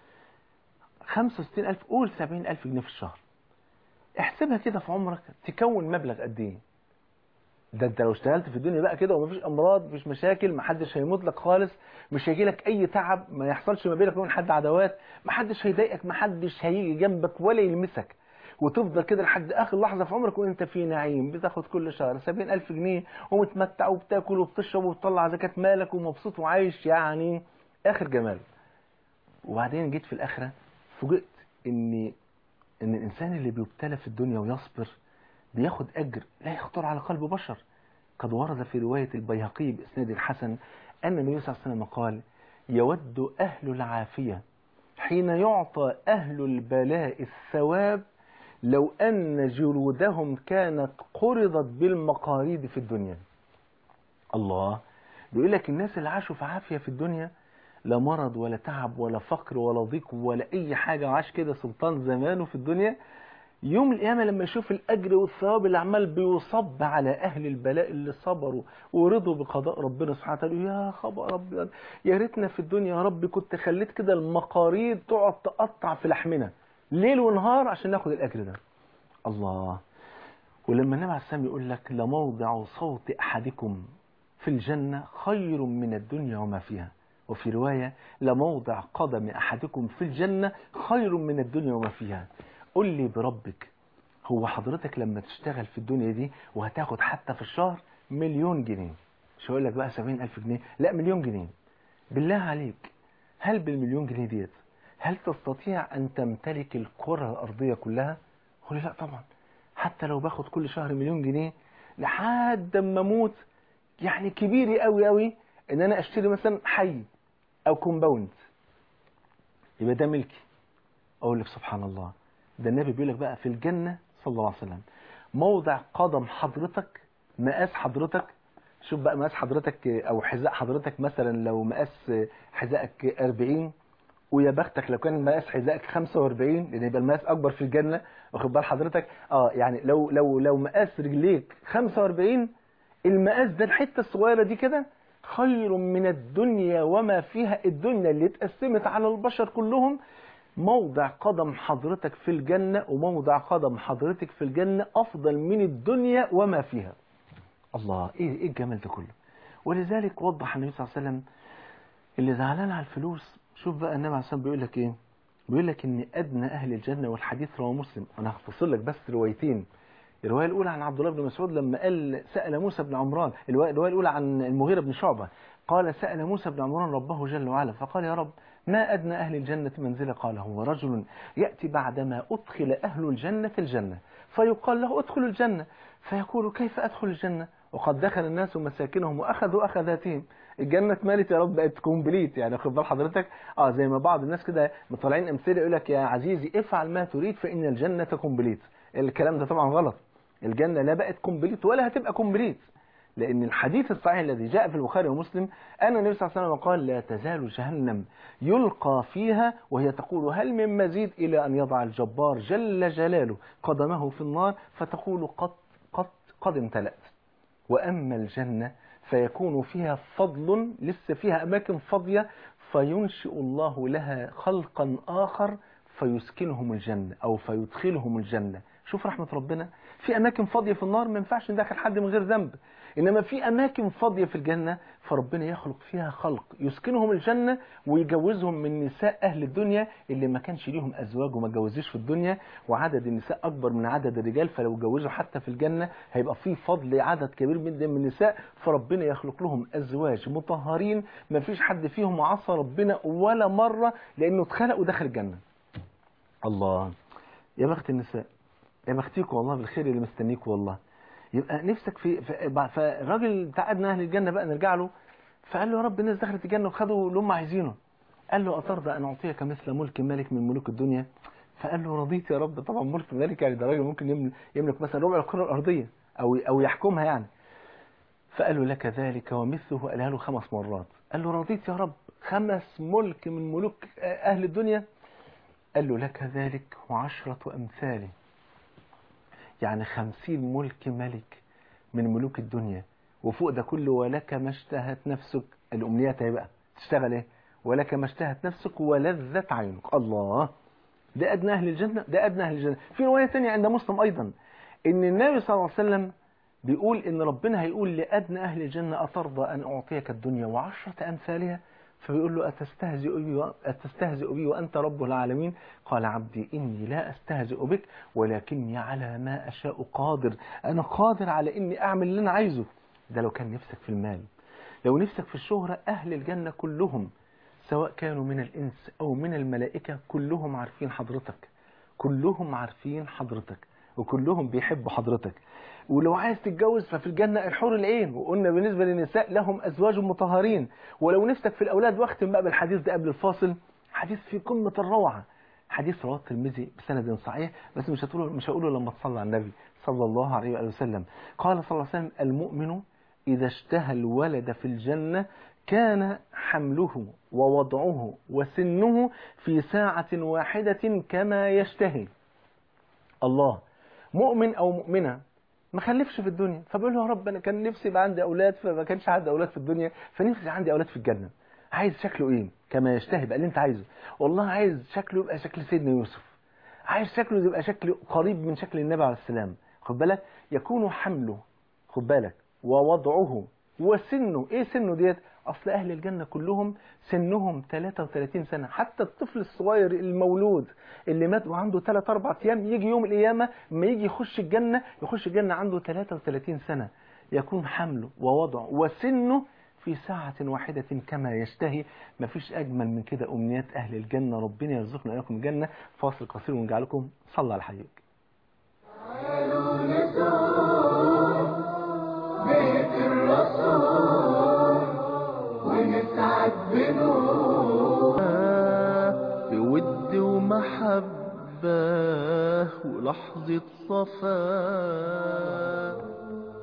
Speaker 5: 65 ألف قول 70 ألف جنيه في الشهر احسبها كده في عمرك تكون مبلغ قد ايه ده انت لو اشتغلت في الدنيا بقى كده ومفيش امراض مفيش مشاكل محدش هيموت لك خالص مش هيجي لك اي تعب ما يحصلش ما بينك وبين حد عداوات محدش هيضايقك محدش هيجي جنبك ولا يلمسك وتفضل كده لحد اخر لحظه في عمرك وانت في نعيم بتاخد كل شهر 70000 جنيه ومتمتع وبتاكل وبتشرب وبتطلع زكاه مالك ومبسوط وعايش يعني اخر جمال وبعدين جيت في الاخره فوجئت ان ان الانسان اللي بيبتلى في الدنيا ويصبر بياخد اجر لا يخطر على قلب بشر قد ورد في روايه البيهقي باسناد الحسن ان النبي صلى الله عليه وسلم قال يود اهل العافيه حين يعطى اهل البلاء الثواب لو أن جلودهم كانت قرضت بالمقاريد في الدنيا الله بيقول لك الناس اللي عاشوا في عافية في الدنيا لا مرض ولا تعب ولا فقر ولا ضيق ولا أي حاجة عاش كده سلطان زمانه في الدنيا يوم القيامة لما يشوف الأجر والثواب اللي عمال بيصب على أهل البلاء اللي صبروا ورضوا بقضاء ربنا سبحانه وتعالى يا خبر أبيض يا ريتنا في الدنيا يا رب كنت خليت كده المقاريض تقعد تقطع في لحمنا ليل ونهار عشان ناخد الأجر ده الله ولما النبي عليه السلام يقول لك لموضع صوت أحدكم في الجنة خير من الدنيا وما فيها وفي رواية لموضع قدم أحدكم في الجنة خير من الدنيا وما فيها قل لي بربك هو حضرتك لما تشتغل في الدنيا دي وهتاخد حتى في الشهر مليون جنيه مش هقول لك بقى سبعين ألف جنيه لا مليون جنيه بالله عليك هل بالمليون جنيه ديت هل تستطيع أن تمتلك الكرة الأرضية كلها قل لي لا طبعا حتى لو باخد كل شهر مليون جنيه لحد ما اموت يعني كبيري قوي قوي ان انا اشتري مثلا حي او كومباوند يبقى ده ملكي اقول لك سبحان الله ده النبي بيقول لك بقى في الجنة صلى الله عليه وسلم موضع قدم حضرتك مقاس حضرتك شوف بقى مقاس حضرتك او حذاء حضرتك مثلا لو مقاس حذائك 40 ويا بختك لو كان مقاس حذائك 45 لان يبقى المقاس اكبر في الجنه واخد بال حضرتك اه يعني لو لو لو مقاس رجليك 45 المقاس ده الحته الصغيره دي كده خير من الدنيا وما فيها الدنيا اللي اتقسمت على البشر كلهم موضع قدم حضرتك في الجنة وموضع قدم حضرتك في الجنة أفضل من الدنيا وما فيها الله إيه, إيه الجمال ده كله ولذلك وضح النبي صلى الله عليه وسلم اللي زعلان على الفلوس شوف بقى النبي عليه الصلاة والسلام بيقول لك إيه بيقول لك إن أدنى أهل الجنة والحديث رواه مسلم أنا هختصر لك بس روايتين الرواية الأولى عن عبد الله بن مسعود لما قال سأل موسى بن عمران الرواية الأولى عن المغيرة بن شعبة قال سأل موسى بن عمران ربه جل وعلا فقال يا رب ما أدنى أهل الجنة منزلة قال هو رجل يأتي بعدما أدخل أهل الجنة الجنة فيقال له ادخل الجنة فيقول كيف أدخل الجنة وقد دخل الناس مساكنهم وأخذوا أخذاتهم الجنة اتملت يا رب بقت كومبليت يعني خد بال حضرتك اه زي ما بعض الناس كده مطلعين امثله يقول لك يا عزيزي افعل ما تريد فإن الجنة كومبليت الكلام ده طبعا غلط الجنة لا بقت كومبليت ولا هتبقى كومبليت لأن الحديث الصحيح الذي جاء في البخاري ومسلم أن النبي صلى الله عليه وسلم قال لا تزال جهنم يلقى فيها وهي تقول هل من مزيد إلى أن يضع الجبار جل جلاله قدمه في النار فتقول قد, قد, قد امتلأت وأما الجنة فيكون فيها فضل لسه فيها أماكن فاضية فينشئ الله لها خلقا آخر فيسكنهم الجنة أو فيدخلهم الجنة شوف رحمة ربنا في أماكن فاضية في النار ما ينفعش ندخل حد من غير ذنب إنما في أماكن فاضية في الجنة فربنا يخلق فيها خلق يسكنهم الجنة ويجوزهم من نساء أهل الدنيا اللي ما كانش ليهم أزواج وما جوزوش في الدنيا وعدد النساء أكبر من عدد الرجال فلو جوزوا حتى في الجنة هيبقى في فضل عدد كبير من من النساء فربنا يخلق لهم أزواج مطهرين ما فيش حد فيهم عصى ربنا ولا مرة لأنه اتخلق ودخل الجنة الله يا بخت النساء يا بختيكوا والله بالخير اللي مستنيكوا والله يبقى نفسك في فالراجل بتاع ادنى اهل الجنه بقى نرجع له فقال له يا رب الناس دخلت الجنه وخدوا اللي هم عايزينه قال له اترضى ان اعطيك مثل ملك ملك من ملوك الدنيا فقال له رضيت يا رب طبعا ملك ملك يعني ده راجل ممكن يملك مثلا ربع الكره الارضيه او او يحكمها يعني فقال له لك ذلك ومثله قالها له خمس مرات قال له رضيت يا رب خمس ملك من ملوك اهل الدنيا قال له لك ذلك وعشرة أمثاله يعني خمسين ملك ملك من ملوك الدنيا وفوق ده كله ولك ما اشتهت نفسك الأمنيات هيبقى تشتغل ايه ولك ما اشتهت نفسك ولذت عينك الله ده أدنى أهل الجنة ده أدنى أهل الجنة في رواية تانية عند مسلم أيضا إن النبي صلى الله عليه وسلم بيقول إن ربنا هيقول لأدنى أهل الجنة أترضى أن أعطيك الدنيا وعشرة أمثالها فبيقول له أتستهزئ بي, أتستهزئ بي وأنت رب العالمين قال عبدي إني لا أستهزئ بك ولكني على ما أشاء قادر أنا قادر على إني أعمل اللي أنا عايزه ده لو كان نفسك في المال لو نفسك في الشهرة أهل الجنة كلهم سواء كانوا من الإنس أو من الملائكة كلهم عارفين حضرتك كلهم عارفين حضرتك وكلهم بيحبوا حضرتك ولو عايز تتجوز ففي الجنة الحور العين وقلنا بالنسبة للنساء لهم أزواج مطهرين ولو نفسك في الأولاد واختم بقى بالحديث ده قبل الفاصل حديث في قمة الروعة حديث رواه الترمذي بسند صحيح بس مش هتقوله مش هقوله لما تصلي على النبي صلى الله عليه وآله وسلم قال صلى الله عليه وسلم المؤمن إذا اشتهى الولد في الجنة كان حمله ووضعه وسنه في ساعة واحدة كما يشتهي الله مؤمن أو مؤمنة ما خلفش في الدنيا فبيقول له يا رب أنا كان نفسي يبقى عندي أولاد فما كانش عندي أولاد في الدنيا فنفسي عندي أولاد في الجنة عايز شكله إيه كما يشتهي بقى اللي أنت عايزه والله عايز شكله يبقى شكل سيدنا يوسف عايز شكله يبقى شكل قريب من شكل النبي عليه السلام خد بالك يكون حمله خد بالك ووضعه وسنه ايه سنه ديت اصل اهل الجنة كلهم سنهم 33 سنة حتى الطفل الصغير المولود اللي مات وعنده 3 4 ايام يجي يوم القيامة ما يجي يخش الجنة يخش الجنة عنده 33 سنة يكون حمله ووضعه وسنه في ساعة واحدة كما يشتهي مفيش أجمل من كده أمنيات أهل الجنة ربنا يرزقنا إياكم الجنة فاصل قصير ونجعلكم صلى على حبيبك
Speaker 4: بيت الرسول ونسعد بنور بود ومحبة ولحظة صفاء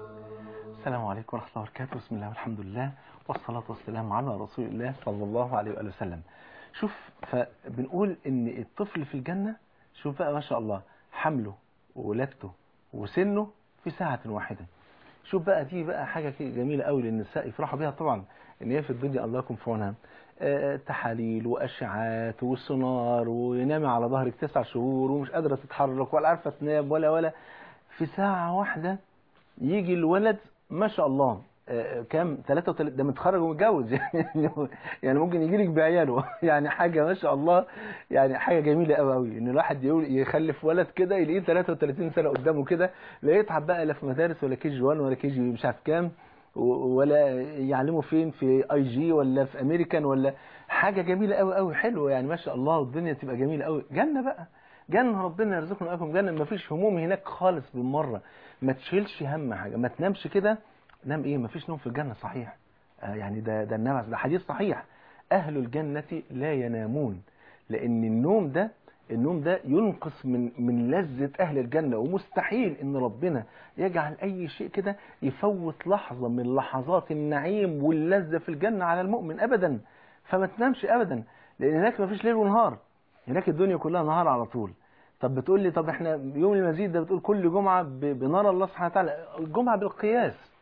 Speaker 5: السلام عليكم ورحمة الله وبركاته بسم الله والحمد لله والصلاة والسلام على رسول الله صلى الله عليه وآله وسلم شوف فبنقول ان الطفل في الجنة شوف بقى ما شاء الله حمله وولادته وسنه في ساعة واحدة شوف بقى دي بقى حاجة كده جميلة قوي للنساء يفرحوا بيها طبعا ان هي في الدنيا الله يكون في عونها آه، تحاليل واشعاعات وسونار وينامي على ظهرك تسع شهور ومش قادرة تتحرك ولا عارفة تنام ولا ولا في ساعة واحدة يجي الولد ما شاء الله آه، كام 33 ده متخرج ومتجوز يعني يعني ممكن يجي لك بعياله يعني حاجه ما شاء الله يعني حاجه جميله قوي قوي ان الواحد يقول يخلف ولد كده يلاقيه 33 سنه قدامه كده لا يتعب بقى لا في مدارس ولا كي جي 1 ولا كي جي مش عارف كام و- ولا يعلمه فين في اي جي ولا في امريكان ولا حاجه جميله قوي قوي حلوه يعني ما شاء الله والدنيا تبقى جميله قوي جنه بقى جنة ربنا يرزقنا وإياكم جنة ما فيش هموم هناك خالص بالمرة ما تشيلش هم حاجة ما تنامش كده نام ايه ما فيش نوم في الجنة صحيح آه يعني ده ده النبي ده حديث صحيح أهل الجنة لا ينامون لأن النوم ده النوم ده ينقص من من لذة أهل الجنة ومستحيل إن ربنا يجعل أي شيء كده يفوت لحظة من لحظات النعيم واللذة في الجنة على المؤمن أبدا فما تنامش أبدا لأن هناك ما فيش ليل ونهار هناك الدنيا كلها نهار على طول طب بتقول لي طب احنا يوم المزيد ده بتقول كل جمعة ب- بنرى الله سبحانه وتعالى الجمعة بالقياس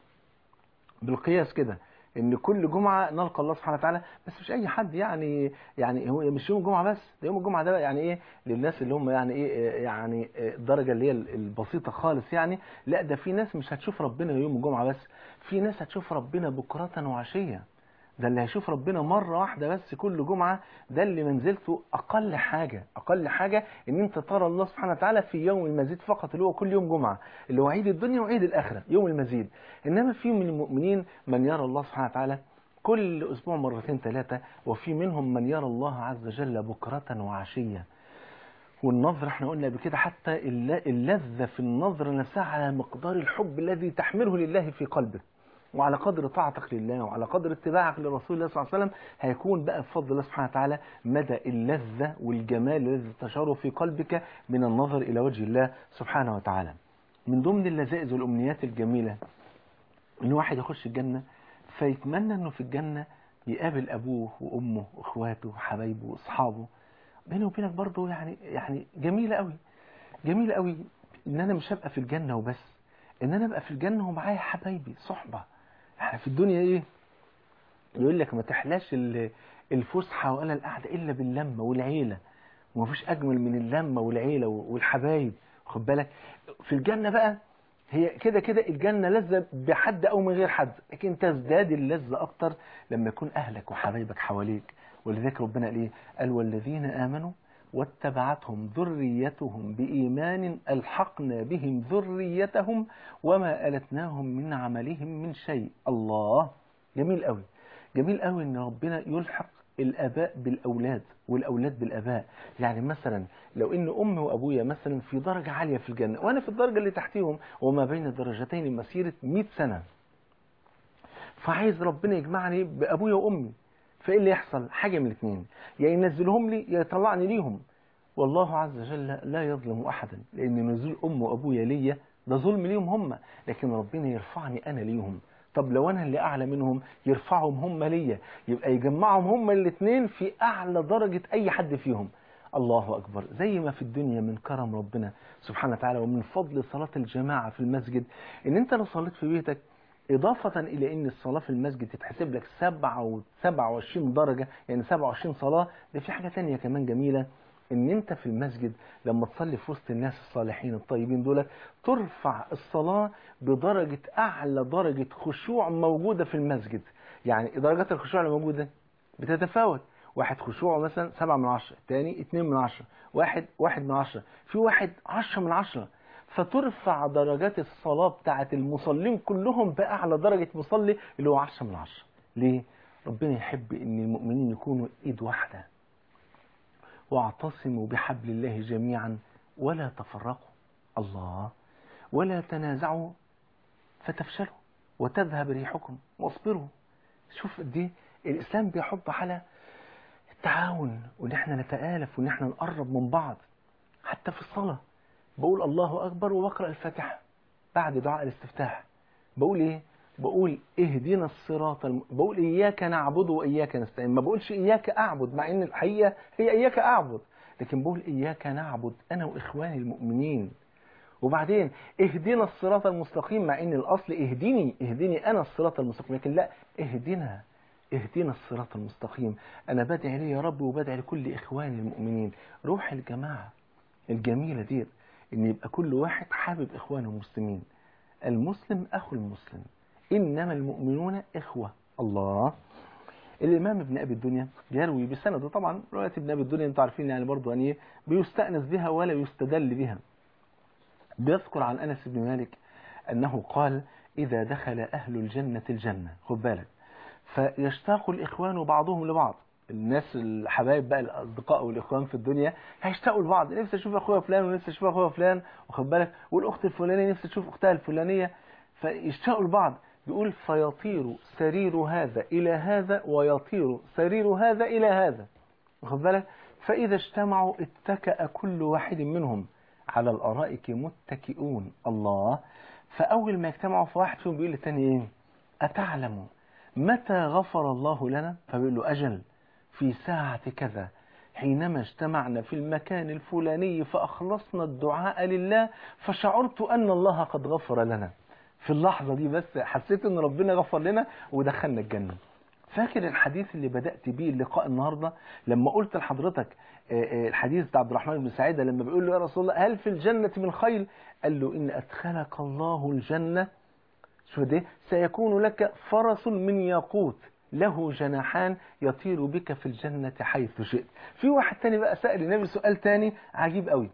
Speaker 5: بالقياس كده ان كل جمعة نلقى الله سبحانه وتعالى بس مش اي حد يعني يعني هو مش يوم الجمعة بس ده يوم الجمعة ده بقى يعني ايه للناس اللي هم يعني ايه يعني الدرجة اللي هي البسيطة خالص يعني لا ده في ناس مش هتشوف ربنا يوم الجمعة بس في ناس هتشوف ربنا بكرة وعشية ده اللي هيشوف ربنا مرة واحدة بس كل جمعة ده اللي منزلته أقل حاجة أقل حاجة إن أنت ترى الله سبحانه وتعالى في يوم المزيد فقط اللي هو كل يوم جمعة اللي هو عيد الدنيا وعيد الآخرة يوم المزيد إنما في من المؤمنين من يرى الله سبحانه وتعالى كل أسبوع مرتين ثلاثة وفي منهم من يرى الله عز وجل بكرة وعشية والنظر احنا قلنا قبل كده حتى الل- اللذة في النظر نفسها على مقدار الحب الذي تحمله لله في قلبك وعلى قدر طاعتك لله وعلى قدر اتباعك لرسول الله صلى الله عليه وسلم هيكون بقى بفضل الله سبحانه وتعالى مدى اللذة والجمال الذي تشعره في قلبك من النظر إلى وجه الله سبحانه وتعالى من ضمن اللذائذ والأمنيات الجميلة إن واحد يخش الجنة فيتمنى إنه في الجنة يقابل أبوه وأمه وإخواته وحبايبه وأصحابه بيني وبينك برضه يعني يعني جميلة قوي جميلة قوي إن أنا مش هبقى في الجنة وبس إن أنا أبقى في الجنة ومعايا حبايبي صحبة احنا في الدنيا إيه يقول لك ما تحلاش ال- الفسحة ولا القعدة إلا باللمة والعيلة ومفيش أجمل من اللمة والعيلة والحبايب خد بالك في الجنة بقى هي كده كده الجنة لذة بحد أو من غير حد لكن تزداد اللذة أكتر لما يكون أهلك وحبايبك حواليك ولذلك ربنا قال إيه قال والذين آمنوا واتبعتهم ذريتهم بإيمان ألحقنا بهم ذريتهم وما ألتناهم من عملهم من شيء الله جميل قوي جميل قوي ان ربنا يلحق الاباء بالاولاد والاولاد بالاباء يعني مثلا لو ان امي وابويا مثلا في درجه عاليه في الجنه وانا في الدرجه اللي تحتيهم وما بين الدرجتين مسيره 100 سنه فعايز ربنا يجمعني بابويا وامي فايه اللي يحصل حاجه من الاثنين يا ينزلهم لي يا يطلعني ليهم والله عز وجل لا يظلم أحدا لأن نزول أم وأبويا ليا ده ظلم ليهم هم لكن ربنا يرفعني أنا ليهم طب لو أنا اللي أعلى منهم يرفعهم هم ليا يبقى يجمعهم هم الاثنين في أعلى درجة أي حد فيهم الله أكبر زي ما في الدنيا من كرم ربنا سبحانه وتعالى ومن فضل صلاة الجماعة في المسجد إن أنت لو صليت في بيتك إضافة إلى أن الصلاة في المسجد تتحسب لك 27 درجة يعني 27 صلاة ده في حاجة تانية كمان جميلة ان انت في المسجد لما تصلي في وسط الناس الصالحين الطيبين دول ترفع الصلاة بدرجة اعلى درجة خشوع موجودة في المسجد يعني درجات الخشوع اللي موجودة بتتفاوت واحد خشوعه مثلا سبعة من عشرة تاني اتنين من عشرة واحد واحد من عشرة في واحد عشرة من عشرة فترفع درجات الصلاة بتاعت المصلين كلهم بأعلى درجة مصلي اللي هو عشرة من عشرة ليه؟ ربنا يحب ان المؤمنين يكونوا ايد واحدة واعتصموا بحبل الله جميعا ولا تفرقوا الله ولا تنازعوا فتفشلوا وتذهب ريحكم واصبروا شوف دي الإسلام بيحط على التعاون وإن احنا نتآلف وإن احنا نقرب من بعض حتى في الصلاة بقول الله أكبر وبقرأ الفاتحة بعد دعاء الاستفتاح بقول إيه؟ بقول اهدنا الصراط الم... بقول إياك نعبد وإياك نستعين ما بقولش إياك أعبد مع إن الحقيقة هي إياك أعبد لكن بقول إياك نعبد أنا وإخواني المؤمنين وبعدين اهدنا الصراط المستقيم مع ان الاصل اهدني اهدني انا الصراط المستقيم لكن لا اهدنا اهدنا الصراط المستقيم انا بدعي ليه يا رب وبدعي لكل اخواني المؤمنين روح الجماعه الجميله دي ان يبقى كل واحد حابب اخوانه المسلمين المسلم اخو المسلم انما المؤمنون اخوه الله الامام ابن ابي الدنيا يروي بسنده طبعا روايه ابن ابي الدنيا انتم عارفين يعني برضه يعني بيستانس بها ولا يستدل بها بيذكر عن أنس بن مالك أنه قال إذا دخل أهل الجنة الجنة خد بالك فيشتاق الإخوان بعضهم لبعض الناس الحبايب بقى الأصدقاء والإخوان في الدنيا هيشتاقوا لبعض نفسي أشوف أخويا فلان ونفسي أشوف أخويا فلان واخد بالك والأخت الفلانية نفسي تشوف أختها الفلانية فيشتاقوا لبعض بيقول فيطير سرير هذا إلى هذا ويطير سرير هذا إلى هذا واخد بالك فإذا اجتمعوا اتكأ كل واحد منهم على الأرائك متكئون الله فأول ما يجتمعوا في واحد فيهم بيقول للتاني إيه أتعلم متى غفر الله لنا فبيقول له أجل في ساعة كذا حينما اجتمعنا في المكان الفلاني فأخلصنا الدعاء لله فشعرت أن الله قد غفر لنا في اللحظة دي بس حسيت أن ربنا غفر لنا ودخلنا الجنة فاكر الحديث اللي بدأت بيه اللقاء النهاردة لما قلت لحضرتك الحديث بتاع عبد الرحمن بن سعيدة لما بيقول له يا رسول الله هل في الجنة من خيل قال له إن أدخلك الله الجنة شو ده سيكون لك فرس من ياقوت له جناحان يطير بك في الجنة حيث شئت في واحد تاني بقى سأل النبي سؤال تاني عجيب قوي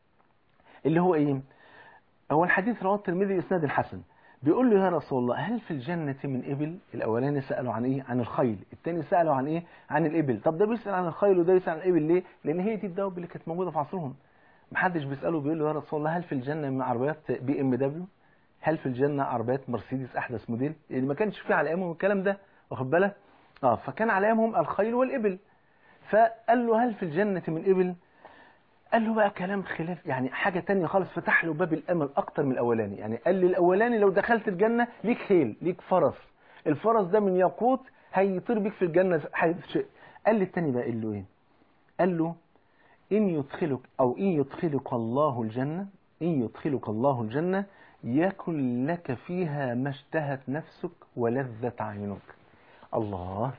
Speaker 5: اللي هو ايه هو الحديث رواه الترمذي اسناد الحسن بيقول له يا رسول الله هل في الجنة من إبل الأولاني سأله عن إيه عن الخيل الثاني سأله عن إيه عن الإبل طب ده بيسأل عن الخيل وده يسأل عن الإبل ليه لأن هي دي الدواب اللي كانت موجودة في عصرهم محدش بيسأله بيقول له يا رسول الله هل في الجنة من عربيات بي ام دبليو هل في الجنة عربيات مرسيدس أحدث موديل اللي ما كانش فيه على أيامهم الكلام ده واخد بالك اه فكان على أيامهم الخيل والإبل فقال له هل في الجنة من إبل قال له بقى كلام خلاف يعني حاجة تانية خالص فتح له باب الأمل أكتر من الأولاني يعني قال لي الأولاني لو دخلت الجنة ليك خيل ليك فرس الفرس ده من ياقوت هيطير بيك في الجنة حيث شئت قال لي التاني بقى قال له إيه قال له إن يدخلك أو إن يدخلك الله الجنة إن يدخلك الله الجنة يكن لك فيها ما اشتهت نفسك ولذت عينك الله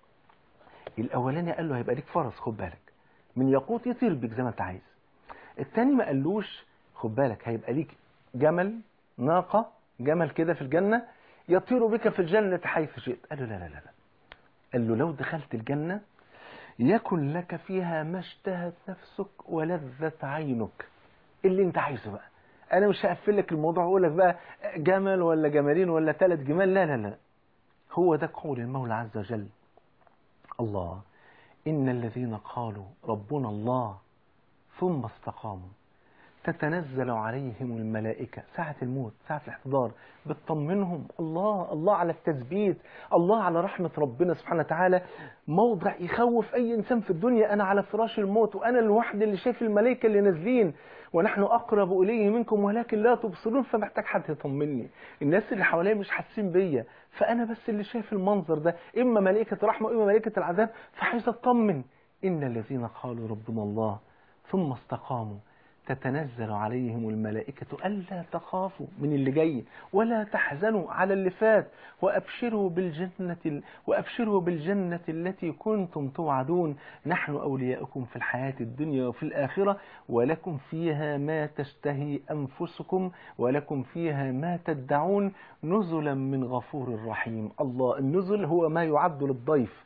Speaker 5: الأولاني قال له هيبقى ليك فرس خد بالك من ياقوت يطير بيك زي ما انت عايز التاني ما قالوش خد بالك هيبقى ليك جمل ناقة جمل كده في الجنة يطير بك في الجنة حيث شئت قال له لا لا لا لا قال له لو دخلت الجنة يكن لك فيها ما اشتهت نفسك ولذت عينك اللي انت عايزه بقى انا مش هقفل لك الموضوع واقول لك بقى جمل ولا جمالين ولا ثلاث جمال لا لا لا هو ده قول المولى عز وجل الله إن الذين قالوا ربنا الله ثم استقاموا تتنزل عليهم الملائكة ساعة الموت ساعة الاحتضار بتطمنهم الله الله على التثبيت الله على رحمة ربنا سبحانه وتعالى موضع يخوف أي إنسان في الدنيا أنا على فراش الموت وأنا الوحيد اللي شايف الملائكة اللي نازلين ونحن أقرب إليه منكم ولكن لا تبصرون فمحتاج حد يطمني الناس اللي حواليا مش حاسين بيا فأنا بس اللي شايف المنظر ده إما ملائكة رحمة وإما ملائكة العذاب فعايز أطمن إن الذين قالوا ربنا الله ثم استقاموا تتنزل عليهم الملائكة ألا تخافوا من اللي جاي ولا تحزنوا على اللي فات وأبشروا بالجنة وأبشروا بالجنة التي كنتم توعدون نحن أولياؤكم في الحياة الدنيا وفي الآخرة ولكم فيها ما تشتهي أنفسكم ولكم فيها ما تدعون نزلا من غفور رحيم الله النزل هو ما يعد للضيف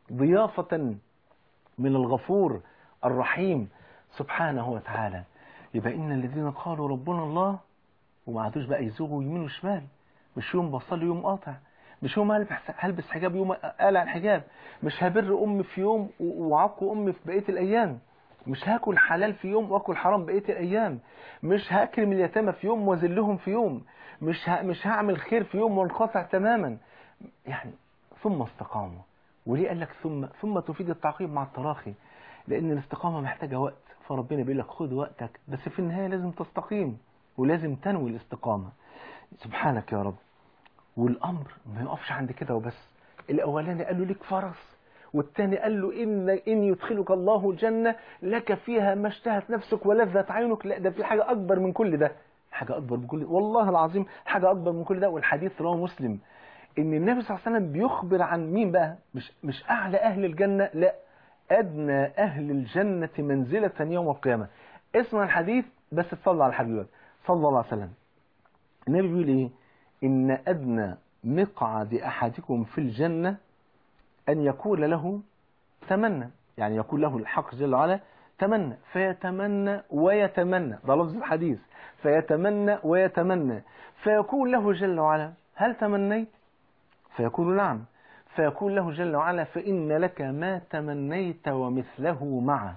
Speaker 5: ضيافة من الغفور الرحيم سبحانه وتعالى يبقى إن الذين قالوا ربنا الله وما عادوش بقى يزوغوا يمين وشمال مش يوم بصلي يوم قاطع مش يوم هلبس هلبس حجاب يوم قلع الحجاب مش هبر أمي في يوم وعقوا أمي في بقية الأيام مش هاكل حلال في يوم واكل حرام بقيه الايام مش هاكرم اليتامى في يوم واذلهم في يوم مش ه... مش هعمل خير في يوم وانقطع تماما يعني ثم استقاموا وليه قال لك ثم ثم تفيد التعقيب مع التراخي لان الاستقامه محتاجه وقت فربنا بيقول لك خد وقتك بس في النهايه لازم تستقيم ولازم تنوي الاستقامه سبحانك يا رب والامر ما يقفش عند كده وبس الاولاني قال له ليك فرس والثاني قال له إن, إن يدخلك الله الجنة لك فيها ما اشتهت نفسك ولذت عينك لا ده في حاجة أكبر من كل ده حاجة أكبر من كل ده والله العظيم حاجة أكبر من كل ده والحديث رواه مسلم إن النبي صلى الله عليه وسلم بيخبر عن مين بقى مش, مش أعلى أهل الجنة لا أدنى أهل الجنة منزلة يوم القيامة اسمع الحديث بس تصلى على الحبيب صلى الله عليه وسلم النبي بيقول إيه إن أدنى مقعد أحدكم في الجنة أن يقول له تمنى يعني يقول له الحق جل وعلا تمنى فيتمنى ويتمنى ده لفظ الحديث فيتمنى ويتمنى فيقول له جل وعلا هل تمنيت فيقول نعم فيقول له جل وعلا فإن لك ما تمنيت ومثله معه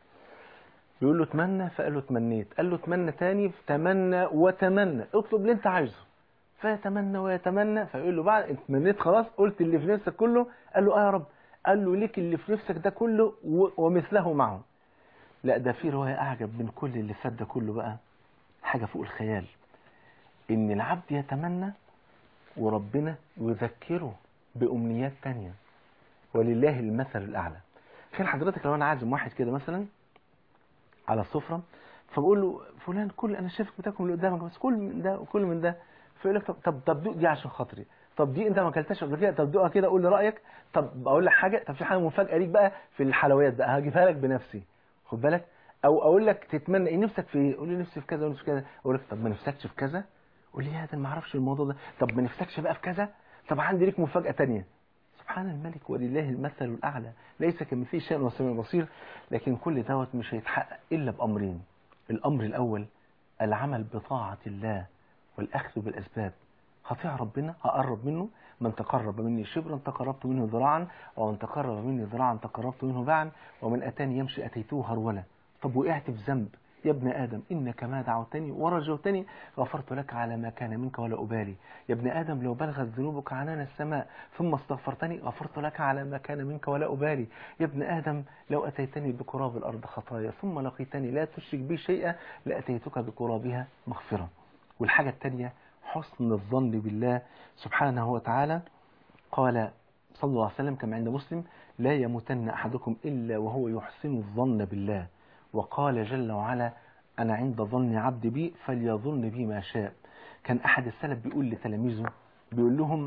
Speaker 5: يقول له تمنى فقال له تمنيت قال له تمنى تاني تمنى وتمنى اطلب اللي انت عايزه فيتمنى ويتمنى فيقول له بعد انت تمنيت خلاص قلت اللي في نفسك كله قال له اه يا رب قال له ليك اللي في نفسك ده كله ومثله معه لا ده في رواية أعجب من كل اللي فات ده كله بقى حاجة فوق الخيال إن العبد يتمنى وربنا يذكره بأمنيات تانية ولله المثل الأعلى كان حضرتك لو أنا عازم واحد كده مثلا على السفرة فبقول له فلان كل أنا شايفك بتاكل اللي قدامك بس كل من ده وكل من ده فيقول لك طب طب طب دوق دي عشان خاطري طب دي انت ما اكلتهاش قبل كده طب دوقها كده قول لي رايك طب اقول لك حاجه طب في حاجه مفاجاه ليك بقى في الحلويات بقى هجيبها لك بنفسي خد بالك او اقول لك تتمنى ايه نفسك في ايه قول لي نفسي في كذا ونفسي في كذا اقول لك طب ما نفسكش في كذا قول لي يا ده ما اعرفش الموضوع ده طب ما نفسكش بقى في كذا طب عندي ليك مفاجاه ثانيه سبحان الملك ولله المثل الاعلى ليس كمثله شيء وسميع بصير لكن كل دوت مش هيتحقق الا بامرين الامر الاول العمل بطاعه الله والاخذ بالاسباب هطيع ربنا هقرب منه من تقرب مني شبرا تقربت منه ذراعا ومن تقرب مني ذراعا تقربت منه باعا ومن اتاني يمشي اتيته هرولا طب وقعت في ذنب يا ابن ادم انك ما دعوتني ورجوتني غفرت لك على ما كان منك ولا ابالي يا ابن ادم لو بلغت ذنوبك عنان السماء ثم استغفرتني غفرت لك على ما كان منك ولا ابالي يا ابن ادم لو اتيتني بقراب الارض خطايا ثم لقيتني لا تشرك بي شيئا لاتيتك بقرابها مغفره والحاجه الثانيه حسن الظن بالله سبحانه وتعالى قال صلى الله عليه وسلم كما عند مسلم لا يموتن أحدكم إلا وهو يحسن الظن بالله وقال جل وعلا أنا عند ظن عبد بي فليظن بي ما شاء كان أحد السلف بيقول لتلاميذه بيقول لهم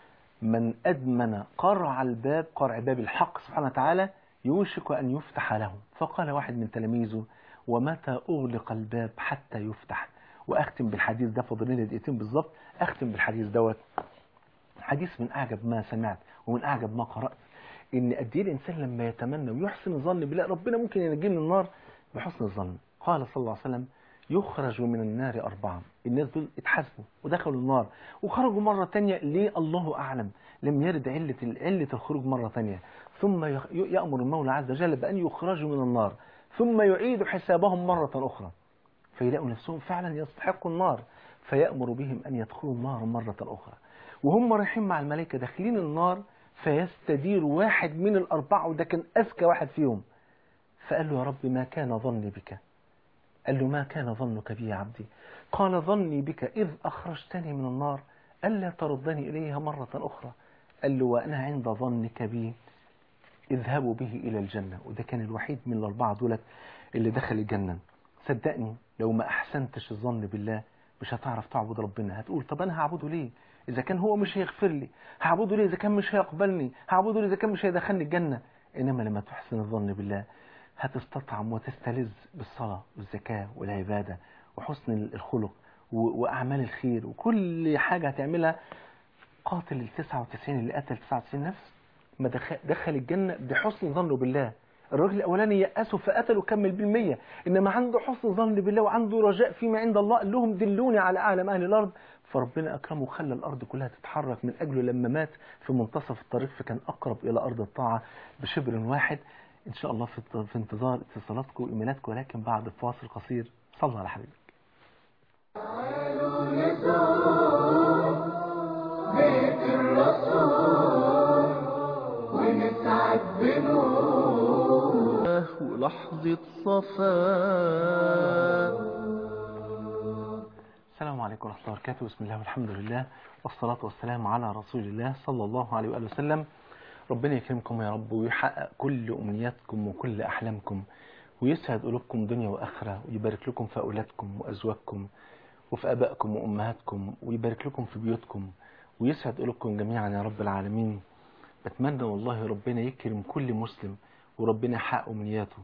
Speaker 5: من أدمن قرع الباب قرع باب الحق سبحانه وتعالى يوشك أن يفتح له فقال واحد من تلاميذه ومتى أغلق الباب حتى يفتح واختم بالحديث ده فاضل لي دقيقتين بالظبط اختم بالحديث دوت حديث من اعجب ما سمعت ومن اعجب ما قرات ان قد ايه الانسان لما يتمنى ويحسن الظن بالله ربنا ممكن ينجيه من النار بحسن الظن قال صلى الله عليه وسلم يخرج من النار أربعة الناس دول اتحاسبوا ودخلوا النار وخرجوا مرة تانية ليه الله أعلم لم يرد علة علة الخروج مرة تانية ثم يأمر المولى عز وجل بأن يخرجوا من النار ثم يعيد حسابهم مرة أخرى فيلاقوا نفسهم فعلا يستحقوا النار فيأمر بهم أن يدخلوا النار مرة أخرى وهم رايحين مع الملائكة داخلين النار فيستدير واحد من الأربعة وده كان أذكى واحد فيهم فقال له يا رب ما كان ظني بك قال له ما كان ظنك بي يا عبدي قال ظني بك إذ أخرجتني من النار ألا تردني إليها مرة أخرى قال له وأنا عند ظنك بي اذهبوا به إلى الجنة وده كان الوحيد من الأربعة دولت اللي دخل الجنة صدقني لو ما أحسنتش الظن بالله مش هتعرف تعبد ربنا هتقول طب أنا هعبده ليه إذا كان هو مش هيغفر لي هعبده ليه إذا كان مش هيقبلني هعبده ليه إذا كان مش هيدخلني الجنة إنما لما تحسن الظن بالله هتستطعم وتستلذ بالصلاة والزكاة والعبادة وحسن الخلق و- وأعمال الخير وكل حاجة هتعملها قاتل ال 99 اللي قتل 99 نفس ما دخل, دخل الجنة بحسن ظنه بالله الراجل الأولاني يأسه فقتل وكمل بالمية إنما عنده حسن ظن بالله وعنده رجاء فيما عند الله قال لهم دلوني على أعلم أهل الأرض فربنا أكرمه وخلى الأرض كلها تتحرك من أجله لما مات في منتصف الطريق فكان أقرب إلى أرض الطاعة بشبر واحد إن شاء الله في في انتظار اتصالاتكم وإيميلاتكم ولكن بعد فاصل قصير صلى على حبيبك
Speaker 4: بيت الرسول ونسعد بنور ولحظة صفاء
Speaker 5: السلام عليكم ورحمة الله وبركاته بسم الله والحمد لله والصلاة والسلام على رسول الله صلى الله عليه وآله وسلم ربنا يكرمكم يا رب ويحقق كل أمنياتكم وكل أحلامكم ويسعد قلوبكم دنيا وآخرة ويبارك لكم في أولادكم وأزواجكم وفي أبائكم وأمهاتكم ويبارك لكم في بيوتكم ويسعد قلوبكم جميعا يا رب العالمين بتمنى والله ربنا يكرم كل مسلم وربنا يحقق أمنياته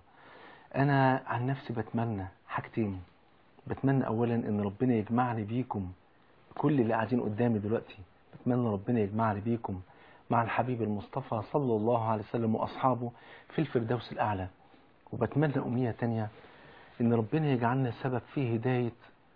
Speaker 5: أنا عن نفسي بتمنى حاجتين بتمنى أولا أن ربنا يجمعني بيكم كل اللي قاعدين قدامي دلوقتي بتمنى ربنا يجمعني بيكم مع الحبيب المصطفى صلى الله عليه وسلم وأصحابه في الفردوس الأعلى وبتمنى أمنية تانية أن ربنا يجعلنا سبب في هداية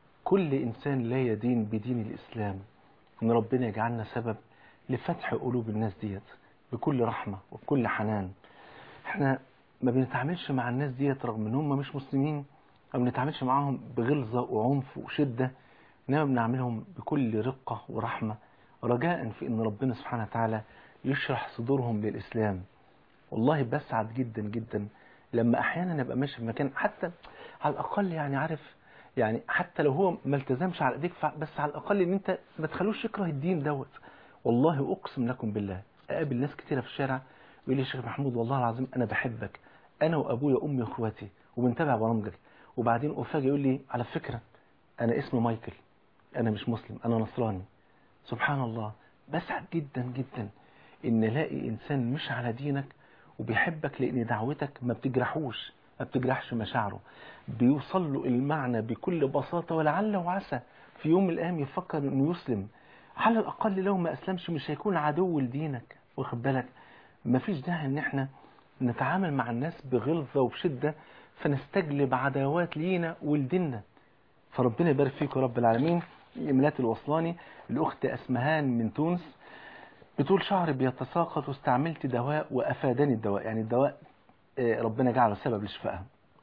Speaker 5: كل إنسان لا يدين بدين الإسلام أن ربنا يجعلنا سبب لفتح قلوب الناس ديت بكل رحمة وبكل حنان احنا ما بنتعاملش مع الناس ديت رغم ان هم مش مسلمين ما بنتعاملش معاهم بغلظة وعنف وشدة انما بنعملهم بكل رقة ورحمة رجاء في ان ربنا سبحانه وتعالى يشرح صدورهم للإسلام والله بسعد جدا جدا لما احيانا ابقى ماشي في مكان حتى على الاقل يعني عارف يعني حتى لو هو ما التزمش على ايديك فع- بس على الاقل ان انت ما تخلوش يكره الدين دوت والله اقسم لكم بالله اقابل ناس كتيره في الشارع يقول لي يا شيخ محمود والله العظيم انا بحبك انا وابويا وامي واخواتي وبنتابع برامجك وبعدين افاجئ يقول لي على فكره انا اسمي مايكل انا مش مسلم انا نصراني سبحان الله بسعد جدا جدا ان الاقي انسان مش على دينك وبيحبك لان دعوتك ما بتجرحوش ما بتجرحش مشاعره بيوصل له المعنى بكل بساطة ولعل وعسى في يوم من الأيام يفكر إنه يسلم على الأقل لو ما أسلمش مش هيكون عدو لدينك واخد بالك مفيش داعي إن إحنا نتعامل مع الناس بغلظة وبشدة فنستجلب عداوات لينا ولديننا فربنا يبارك فيكم يا رب العالمين إيميلات الوصلاني الأخت أسمهان من تونس بتقول شعري بيتساقط واستعملت دواء وأفادني الدواء يعني الدواء آه، ربنا جعله سبب لشفائها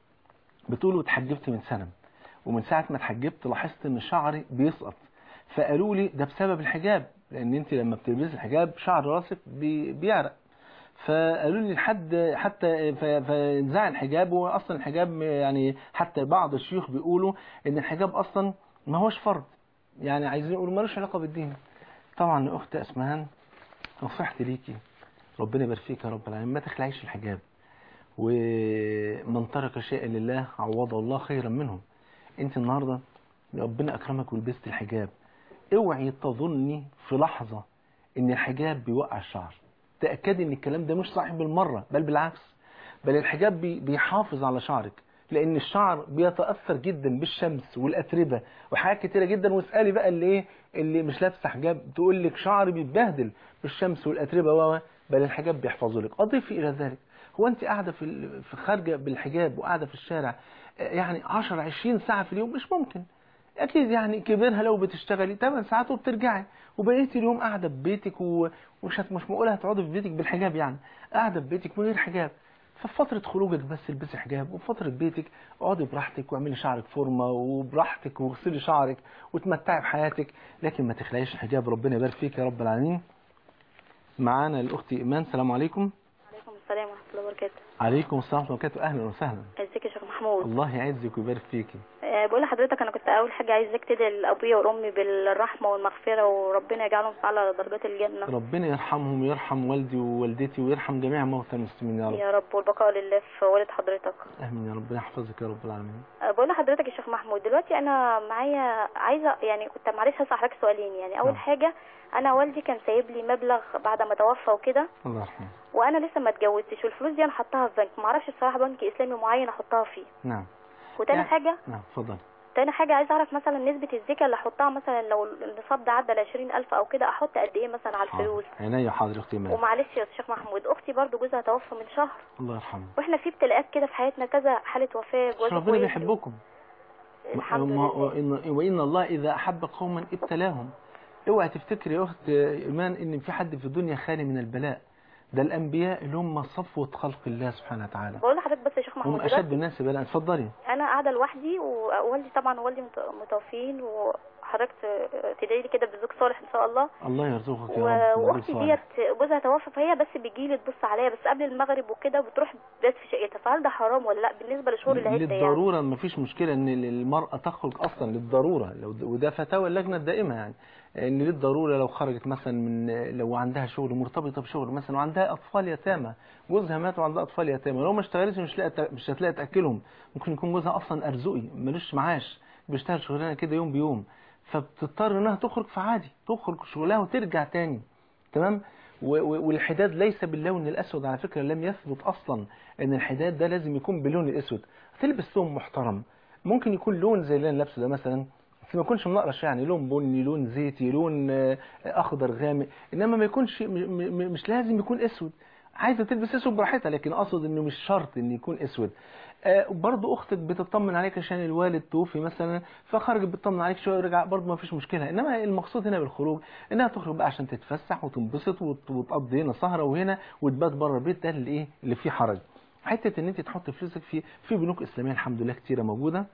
Speaker 5: بتقول واتحجبت من سنة ومن ساعة ما اتحجبت لاحظت ان شعري بيسقط فقالوا لي ده بسبب الحجاب لان انت لما بتلبسي الحجاب شعر راسك بي- بيعرق فقالوا لي لحد حتى ف- فنزع الحجاب واصلا الحجاب يعني حتى بعض الشيوخ بيقولوا ان الحجاب اصلا ما هوش فرض يعني عايزين يقولوا ملوش علاقه بالدين طبعا يا اخت اسمهان نصيحتي ليكي ربنا يبارك فيك يا رب العالمين ما تخلعيش الحجاب ومن ترك شيئا لله عوضه الله خيرا منه انت النهارده ربنا اكرمك ولبست الحجاب اوعي تظني في لحظه ان الحجاب بيوقع الشعر تاكدي ان الكلام ده مش صحيح بالمره بل بالعكس بل الحجاب بي- بيحافظ على شعرك لان الشعر بيتاثر جدا بالشمس والاتربه وحاجات كتيره جدا واسالي بقى اللي ايه اللي مش لابسه حجاب تقول لك شعري بيتبهدل بالشمس والاتربه و بل الحجاب بيحفظه لك اضيفي الى ذلك هو انت قاعده في ال- في خارجه بالحجاب وقاعده في الشارع آه، يعني 10 20 ساعه في اليوم مش ممكن اكيد يعني كبرها لو بتشتغلي 8 ساعات وبترجعي وبقيتي اليوم قاعده في بيتك و- ومش هت- مش معقوله هتقعدي في بيتك بالحجاب يعني قاعده في بيتك من غير حجاب ففي فترة خروجك بس البسي حجاب وفي فترة بيتك اقعدي براحتك واعملي شعرك فورمة وبراحتك واغسلي شعرك وتمتعي بحياتك لكن ما تخلعيش الحجاب ربنا يبارك فيك يا رب العالمين معانا الاخت ايمان السلام عليكم
Speaker 6: عليكم السلام ورحمة الله وبركاته
Speaker 5: عليكم السلام ورحمه الله وبركاته اهلا وسهلا
Speaker 6: ازيك يا شيخ محمود
Speaker 5: الله يعزك ويبارك فيكي
Speaker 6: أه بقول لحضرتك انا كنت اول حاجة عايزاك تدعي لابويا وامي بالرحمة والمغفرة وربنا يجعلهم على درجات الجنة
Speaker 5: ربنا يرحمهم ويرحم والدي ووالدتي ويرحم جميع موتى المسلمين يا رب
Speaker 6: يا رب والبقاء لله في والد حضرتك
Speaker 5: امين يا رب يحفظك يا رب العالمين
Speaker 6: أه بقول لحضرتك يا شيخ محمود دلوقتي انا معايا عايزة يعني كنت معلش هسأل حضرتك سؤالين يعني اول
Speaker 5: نعم.
Speaker 6: حاجة انا والدي كان سايب لي مبلغ بعد ما توفى وكده
Speaker 5: الله يرحمه
Speaker 6: وانا لسه ما اتجوزتش والفلوس دي انا حطاها في بنك ما اعرفش الصراحة بنك اسلامي معين احطها فيه
Speaker 5: نعم
Speaker 6: وتاني
Speaker 5: يعني-
Speaker 6: حاجة
Speaker 5: نعم اتفضل
Speaker 6: تاني حاجة عايز اعرف مثلا نسبة الزكاة اللي احطها مثلا لو النصاب ده عدى ل 20000 او كده احط قد ايه مثلا على الفلوس
Speaker 5: حاضر عينيا حاضر يا اختي ايمان
Speaker 6: ومعلش يا شيخ محمود اختي برضو جوزها توفى من شهر
Speaker 5: الله يرحمه
Speaker 6: واحنا في ابتلاءات كده في حياتنا كذا حالة وفاة جوزها
Speaker 5: ربنا
Speaker 6: كويس.
Speaker 5: بيحبكم
Speaker 6: الحمد
Speaker 5: ما-
Speaker 6: لله
Speaker 5: وإن, وإن الله إذا أحب قوما ابتلاهم اوعى تفتكري يا أخت إيمان إن في حد في الدنيا خالي من البلاء ده الأنبياء اللي هم صفوة خلق الله سبحانه وتعالى
Speaker 6: بقول لحضرتك بس يا شيخ
Speaker 5: هم
Speaker 6: محمود
Speaker 5: أشد
Speaker 6: دلوقتي
Speaker 5: الناس بلاء اتفضلي
Speaker 6: انا قاعدة لوحدي ووالدي طبعا والدي مت- متوفين وحضرتك تدعي لي كده بزوج صالح ان شاء الله
Speaker 5: الله يرزقك يا
Speaker 6: و-
Speaker 5: رب
Speaker 6: واختي
Speaker 5: ويرزق صالح.
Speaker 6: ديت جوزها توفى فهي بس بتجيلي تبص عليا بس قبل المغرب وكده بتروح بس في شقتها فهل ده حرام ولا لا بالنسبه لشهور العده يعني
Speaker 5: للضرورة ما فيش مشكلة ان المرأة تخرج اصلا للضرورة لو وده فتاوى اللجنة الدائمة يعني ان للضرورة لو خرجت مثلا من لو عندها شغل مرتبطة بشغل مثلا وعندها اطفال يتامى جوزها مات وعندها اطفال يتامى لو ما اشتغلتش مش لاقي مش هتلاقي تاكلهم ممكن يكون جوزها اصلا ارزقي ملوش معاش بيشتغل شغلانة كده يوم بيوم فبتضطر انها تخرج فعادي تخرج شغلها وترجع تاني تمام و- و- والحداد ليس باللون الاسود على فكره لم يثبت اصلا ان الحداد ده لازم يكون باللون الاسود تلبس ثوب محترم ممكن يكون لون زي اللي انا لابسه ده مثلا بس ما يكونش منقرش يعني لون بني لون زيتي لون آه، اخضر غامق انما ما يكونش م- م- مش لازم يكون اسود عايزه تلبس اسود براحتها لكن اقصد انه مش شرط ان يكون اسود آه، برضو اختك بتطمن عليك عشان الوالد توفي مثلا فخرجت بتطمن عليك شويه ورجع برضو ما فيش مشكله انما المقصود هنا بالخروج انها تخرج بقى عشان تتفسح وتنبسط وت- وتقضي هنا سهره وهنا وتبات بره البيت ده اللي ايه اللي فيه حرج حته ان انت تحط فلوسك في في بنوك اسلاميه الحمد لله كتيره موجوده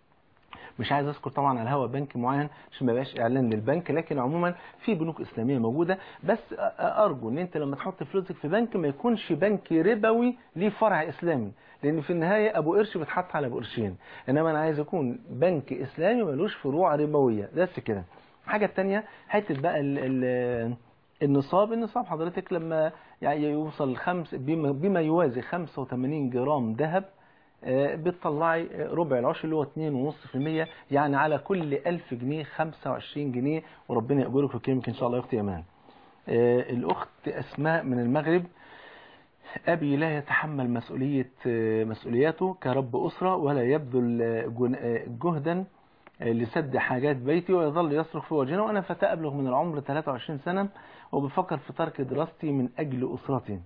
Speaker 5: مش عايز اذكر طبعا على الهوا بنك معين عشان ما يبقاش اعلان للبنك لكن عموما في بنوك اسلاميه موجوده بس أ- أ- ارجو ان انت لما تحط فلوسك في بنك ما يكونش بنك ربوي ليه فرع اسلامي لان في النهايه ابو قرش بيتحط على ابو قرشين انما انا عايز يكون بنك اسلامي ملوش فروع ربويه بس كده الحاجه الثانيه حته بقى ال ال النصاب النصاب حضرتك لما يعني يوصل خمس بما, بما يوازي 85 جرام ذهب آه، بتطلعي آه، ربع العشر اللي هو 2.5% يعني على كل 1000 جنيه 25 جنيه وربنا يقبلك ويكرمك ان شاء الله يا اختي ايمان. آه، الاخت اسماء من المغرب ابي لا يتحمل مسؤوليه آه، مسؤولياته كرب اسره ولا يبذل آه، جن- آه، جهدا آه، لسد حاجات بيتي ويظل يصرخ في وجهنا وانا فتاه ابلغ من العمر 23 سنه وبفكر في ترك دراستي من اجل اسرتي.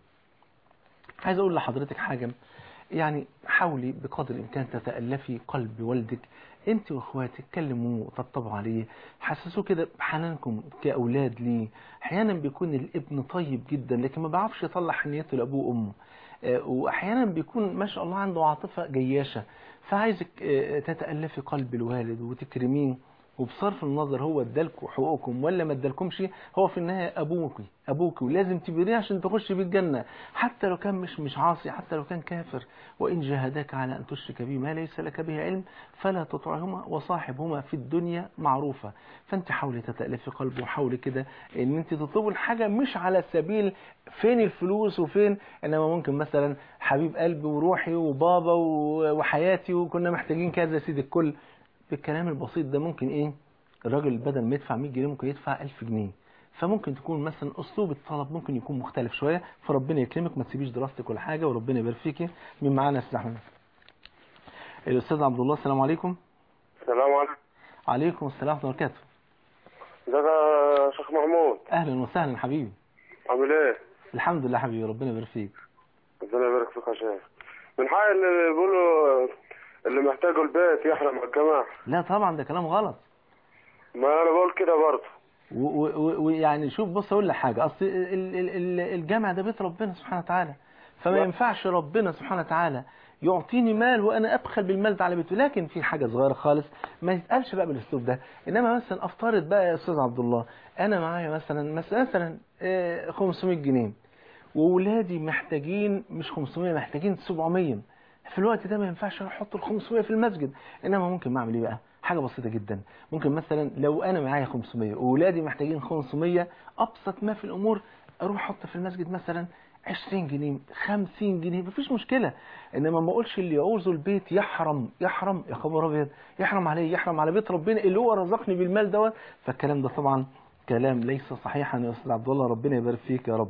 Speaker 5: عايز اقول لحضرتك حاجه يعني حاولي بقدر الامكان تتالفي قلب والدك انت واخواتك كلموه وطبطبوا عليه حسسوه كده بحنانكم كاولاد ليه احيانا بيكون الابن طيب جدا لكن ما بيعرفش يطلع حنيته لابوه وامه آه، واحيانا بيكون ما شاء الله عنده عاطفه جياشه فعايزك آه، تتالفي قلب الوالد وتكرميه وبصرف النظر هو ادالكم حقوقكم ولا ما ادالكمش هو في النهايه ابوك ابوك ولازم تبريه عشان تخش بيه الجنه حتى لو كان مش مش عاصي حتى لو كان كافر وان جاهداك على ان تشرك بي ما ليس لك به علم فلا تطعهما وصاحبهما في الدنيا معروفه فانت حاولي تتالفي قلبه وحاولي كده ان انت تطلبوا الحاجه مش على سبيل فين الفلوس وفين انما ممكن مثلا حبيب قلبي وروحي وبابا و- وحياتي وكنا محتاجين كذا يا سيدي الكل بالكلام البسيط ده ممكن ايه الراجل بدل ما يدفع 100 جنيه ممكن يدفع 1000 جنيه فممكن تكون مثلا اسلوب الطلب ممكن يكون مختلف شويه فربنا يكرمك ما تسيبيش دراستك ولا حاجه وربنا يبارك فيكي مين معانا يا استاذ احمد الاستاذ عبد الله السلام عليكم
Speaker 7: السلام عليكم
Speaker 5: عليكم السلام ورحمه الله وبركاته
Speaker 7: ازيك يا شيخ محمود
Speaker 5: اهلا وسهلا حبيبي
Speaker 7: عامل ايه؟
Speaker 5: الحمد لله حبيبي ربنا يبارك فيك
Speaker 7: ربنا يبارك فيك يا شيخ من حق اللي بيقولوا اللي محتاجه البيت يحرم على الجماعة
Speaker 5: لا طبعا ده كلام غلط
Speaker 7: ما انا بقول كده برضه
Speaker 5: و- و- و- ويعني شوف بص اقول لك حاجه اصل ال- ال- ال- الجامع ده بيت ربنا سبحانه وتعالى فما
Speaker 7: لا.
Speaker 5: ينفعش ربنا سبحانه وتعالى يعطيني مال وانا ابخل بالمال ده على بيته لكن في حاجه صغيره خالص ما يتقالش بقى بالاسلوب ده انما مثلا افترض بقى يا استاذ عبد الله انا معايا مثلا مثلا مثلا آه، 500 جنيه واولادي محتاجين مش 500 محتاجين 700 في الوقت ده ما ينفعش أروح احط ال 500 في المسجد انما ممكن اعمل ايه بقى حاجه بسيطه جدا ممكن مثلا لو انا معايا 500 واولادي محتاجين 500 ابسط ما في الامور اروح احط في المسجد مثلا 20 جنيه 50 جنيه مفيش مشكله انما ما اقولش اللي يعوزه البيت يحرم يحرم يا خبر ابيض يحرم عليه يحرم على بيت ربنا اللي هو رزقني بالمال دوت فالكلام ده طبعا كلام ليس صحيحا يا استاذ عبد الله ربنا يبارك فيك يا رب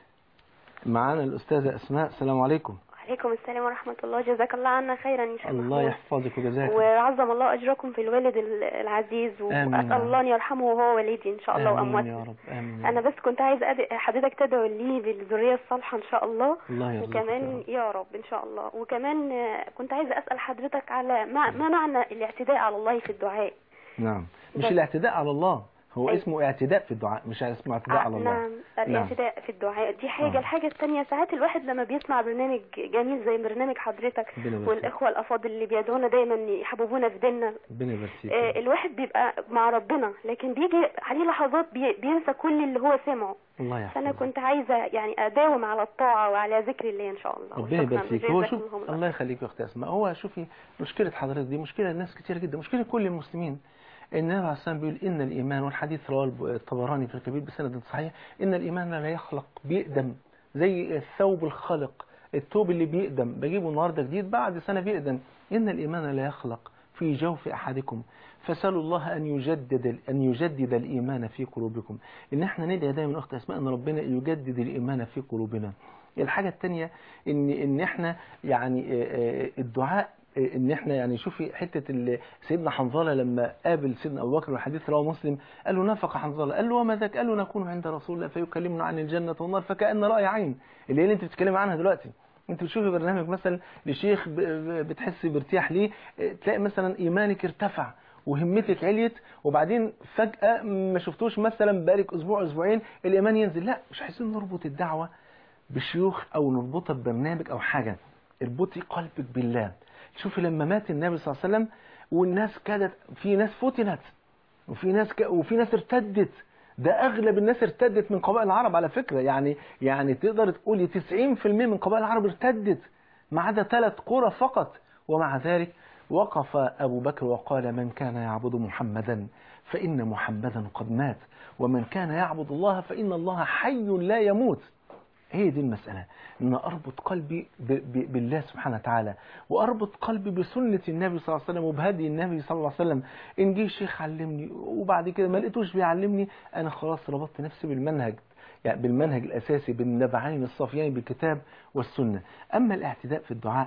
Speaker 5: معانا الاستاذه اسماء السلام عليكم
Speaker 8: عليكم السلام ورحمة الله جزاك الله عنا خيرا إن شاء الله
Speaker 5: الله يحفظك وجزاك
Speaker 8: وعظم الله أجركم في الوالد ال- العزيز
Speaker 5: آمين يا
Speaker 8: وأسأل
Speaker 5: رب.
Speaker 8: الله أن يرحمه وهو والدي إن شاء الله
Speaker 5: آمين
Speaker 8: وأمواته
Speaker 5: يا رب آمين يا
Speaker 8: أنا
Speaker 5: رب.
Speaker 8: بس كنت عايز أد- حضرتك تدعو لي بالذرية الصالحة إن شاء الله
Speaker 5: الله يرزقك يا
Speaker 8: وكمان
Speaker 5: رب.
Speaker 8: يا رب إن شاء الله وكمان آه، كنت عايزة أسأل حضرتك على ما, ما معنى الاعتداء على الله في الدعاء
Speaker 5: نعم مش
Speaker 8: بس.
Speaker 5: الاعتداء على الله هو
Speaker 8: أيوة.
Speaker 5: اسمه اعتداء في الدعاء مش اسمه اعتداء
Speaker 8: آه،
Speaker 5: على الله
Speaker 8: نعم الاعتداء في الدعاء دي حاجة
Speaker 5: آه.
Speaker 8: الحاجة الثانية ساعات الواحد لما بيسمع برنامج جميل زي برنامج حضرتك
Speaker 5: ربنا يبارك فيك.
Speaker 8: والإخوة الأفاضل اللي بيدعونا دايما يحببونا في ديننا
Speaker 5: ربنا يبارك فيك
Speaker 8: آه، الواحد بيبقى مع ربنا لكن بيجي عليه لحظات بي- بينسى كل اللي هو سمعه
Speaker 5: الله
Speaker 8: فانا
Speaker 5: يحفظك
Speaker 8: كنت عايزه يعني اداوم على الطاعه وعلى ذكر الله ان شاء الله
Speaker 5: ربنا يبارك
Speaker 8: وشكراً
Speaker 5: فيك هو
Speaker 8: جزاكم
Speaker 5: شوف
Speaker 8: الله
Speaker 5: الله يخليك يا اختي اسماء هو شوفي مشكله حضرتك دي مشكله لناس كتير جدا مشكله كل المسلمين النبي عليه الصلاه والسلام بيقول ان الايمان والحديث رواه الطبراني في الكبير بسند صحيح ان الايمان لا يخلق بيقدم زي الثوب الخلق الثوب اللي بيقدم بجيبه النهارده جديد بعد سنه بيقدم ان الايمان لا يخلق في جوف احدكم فسالوا الله ان يجدد ان يجدد الايمان في قلوبكم ان احنا ندعي دايما اخت اسماء ان ربنا يجدد الايمان في قلوبنا الحاجة التانية ان ان احنا يعني آه، آه، الدعاء آه، ان احنا يعني شوفي حتة ال- سيدنا حنظلة لما قابل سيدنا ابو بكر والحديث رواه مسلم قال له نافق حنظلة قال له وما ذاك قال له نكون عند رسول الله فيكلمنا عن الجنة والنار فكأن رأي عين اللي هي اللي انت بتتكلمي عنها دلوقتي انت بتشوفي برنامج مثلا لشيخ ب- ب- بتحسي بارتياح ليه اه، تلاقي مثلا ايمانك ارتفع وهمتك عليت وبعدين فجأة ما شفتوش مثلا بقالك اسبوع اسبوعين الايمان ينزل لا مش عايزين نربط الدعوة بشيوخ او نربطها ببرنامج او حاجة اربطي قلبك بالله شوفي لما مات النبي صلى الله عليه وسلم والناس كادت في ناس فتنت وفي ناس ك... وفي ناس ارتدت ده اغلب الناس ارتدت من قبائل العرب على فكرة يعني يعني تقدر تقولي 90% من قبائل العرب ارتدت ما عدا ثلاث قرى فقط ومع ذلك وقف أبو بكر وقال من كان يعبد محمدا فإن محمدا قد مات ومن كان يعبد الله فإن الله حي لا يموت هي دي المسألة ان اربط قلبي ب ب بالله سبحانه وتعالى واربط قلبي بسنة النبي صلى الله عليه وسلم وبهدي النبي صلى الله عليه وسلم ان جه شيخ علمني وبعد كده ما لقيتوش بيعلمني انا خلاص ربطت نفسي بالمنهج يعني بالمنهج الاساسي بالنبعين الصافيين بالكتاب والسنة اما الاعتداء في الدعاء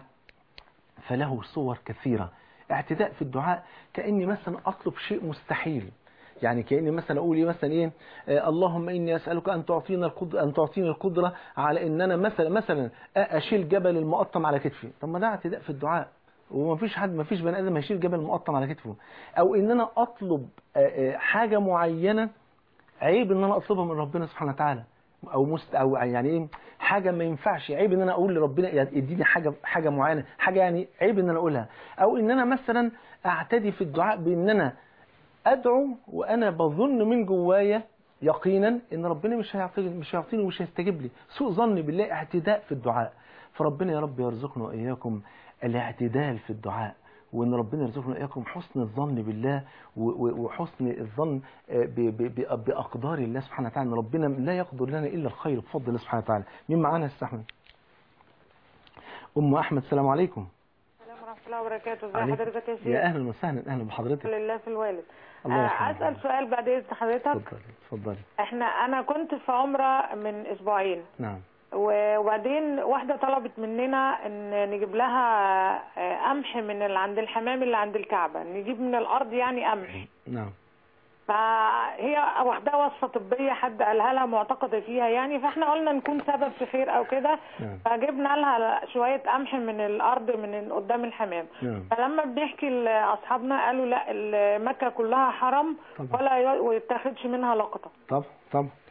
Speaker 5: فله صور كثيرة اعتداء في الدعاء كأني مثلا أطلب شيء مستحيل يعني كأني مثلا أقول إيه مثلا إيه آه اللهم إني أسألك أن تعطينا القدرة أن تعطيني القدرة على إن أنا مثلا مثلا أشيل جبل المقطم على كتفي طب ما ده اعتداء في الدعاء ومفيش حد مفيش بني آدم هيشيل جبل مقطم على كتفه أو إن أنا أطلب آه آه حاجة معينة عيب إن أنا أطلبها من ربنا سبحانه وتعالى او مست او يعني ايه حاجه ما ينفعش عيب ان انا اقول لربنا يعني اديني حاجه حاجه معينه حاجه يعني عيب ان انا اقولها او ان انا مثلا اعتدي في الدعاء بان انا ادعو وانا بظن من جوايا يقينا ان ربنا مش هيعطيني مش هيعطيني ومش هيستجيب لي سوء ظن بالله اعتداء في الدعاء فربنا يا رب يرزقنا واياكم الاعتدال في الدعاء وان ربنا يرزقنا واياكم حسن الظن بالله وحسن الظن باقدار الله سبحانه وتعالى ان ربنا لا يقدر لنا الا الخير بفضل الله سبحانه وتعالى مين معانا يا استاذ احمد ام احمد السلام عليكم
Speaker 9: السلام ورحمه الله وبركاته ازي
Speaker 5: عليكم.
Speaker 9: حضرتك يا شيخ
Speaker 5: يا اهلا وسهلا اهلا بحضرتك
Speaker 9: لله في الوالد
Speaker 5: الله
Speaker 9: آه،
Speaker 5: يرحمه.
Speaker 9: اسال سؤال بعد اذن حضرتك
Speaker 5: اتفضلي اتفضلي
Speaker 9: احنا انا كنت في عمره من اسبوعين
Speaker 5: نعم
Speaker 9: و- وبعدين واحده طلبت مننا ان نجيب لها آه، قمح من اللي عند الحمام اللي عند الكعبه نجيب من الارض يعني قمح
Speaker 5: نعم
Speaker 9: فهي واخدها وصفه طبيه حد قالها لها معتقده فيها يعني فاحنا قلنا نكون سبب في خير او كده
Speaker 5: نعم.
Speaker 9: فجبنا لها شويه قمح من الارض من قدام الحمام
Speaker 5: نعم
Speaker 9: فلما بنحكي لاصحابنا قالوا لا مكه كلها حرم
Speaker 5: طبعا.
Speaker 9: ولا ي- ويتاخدش منها لقطه
Speaker 5: طب طب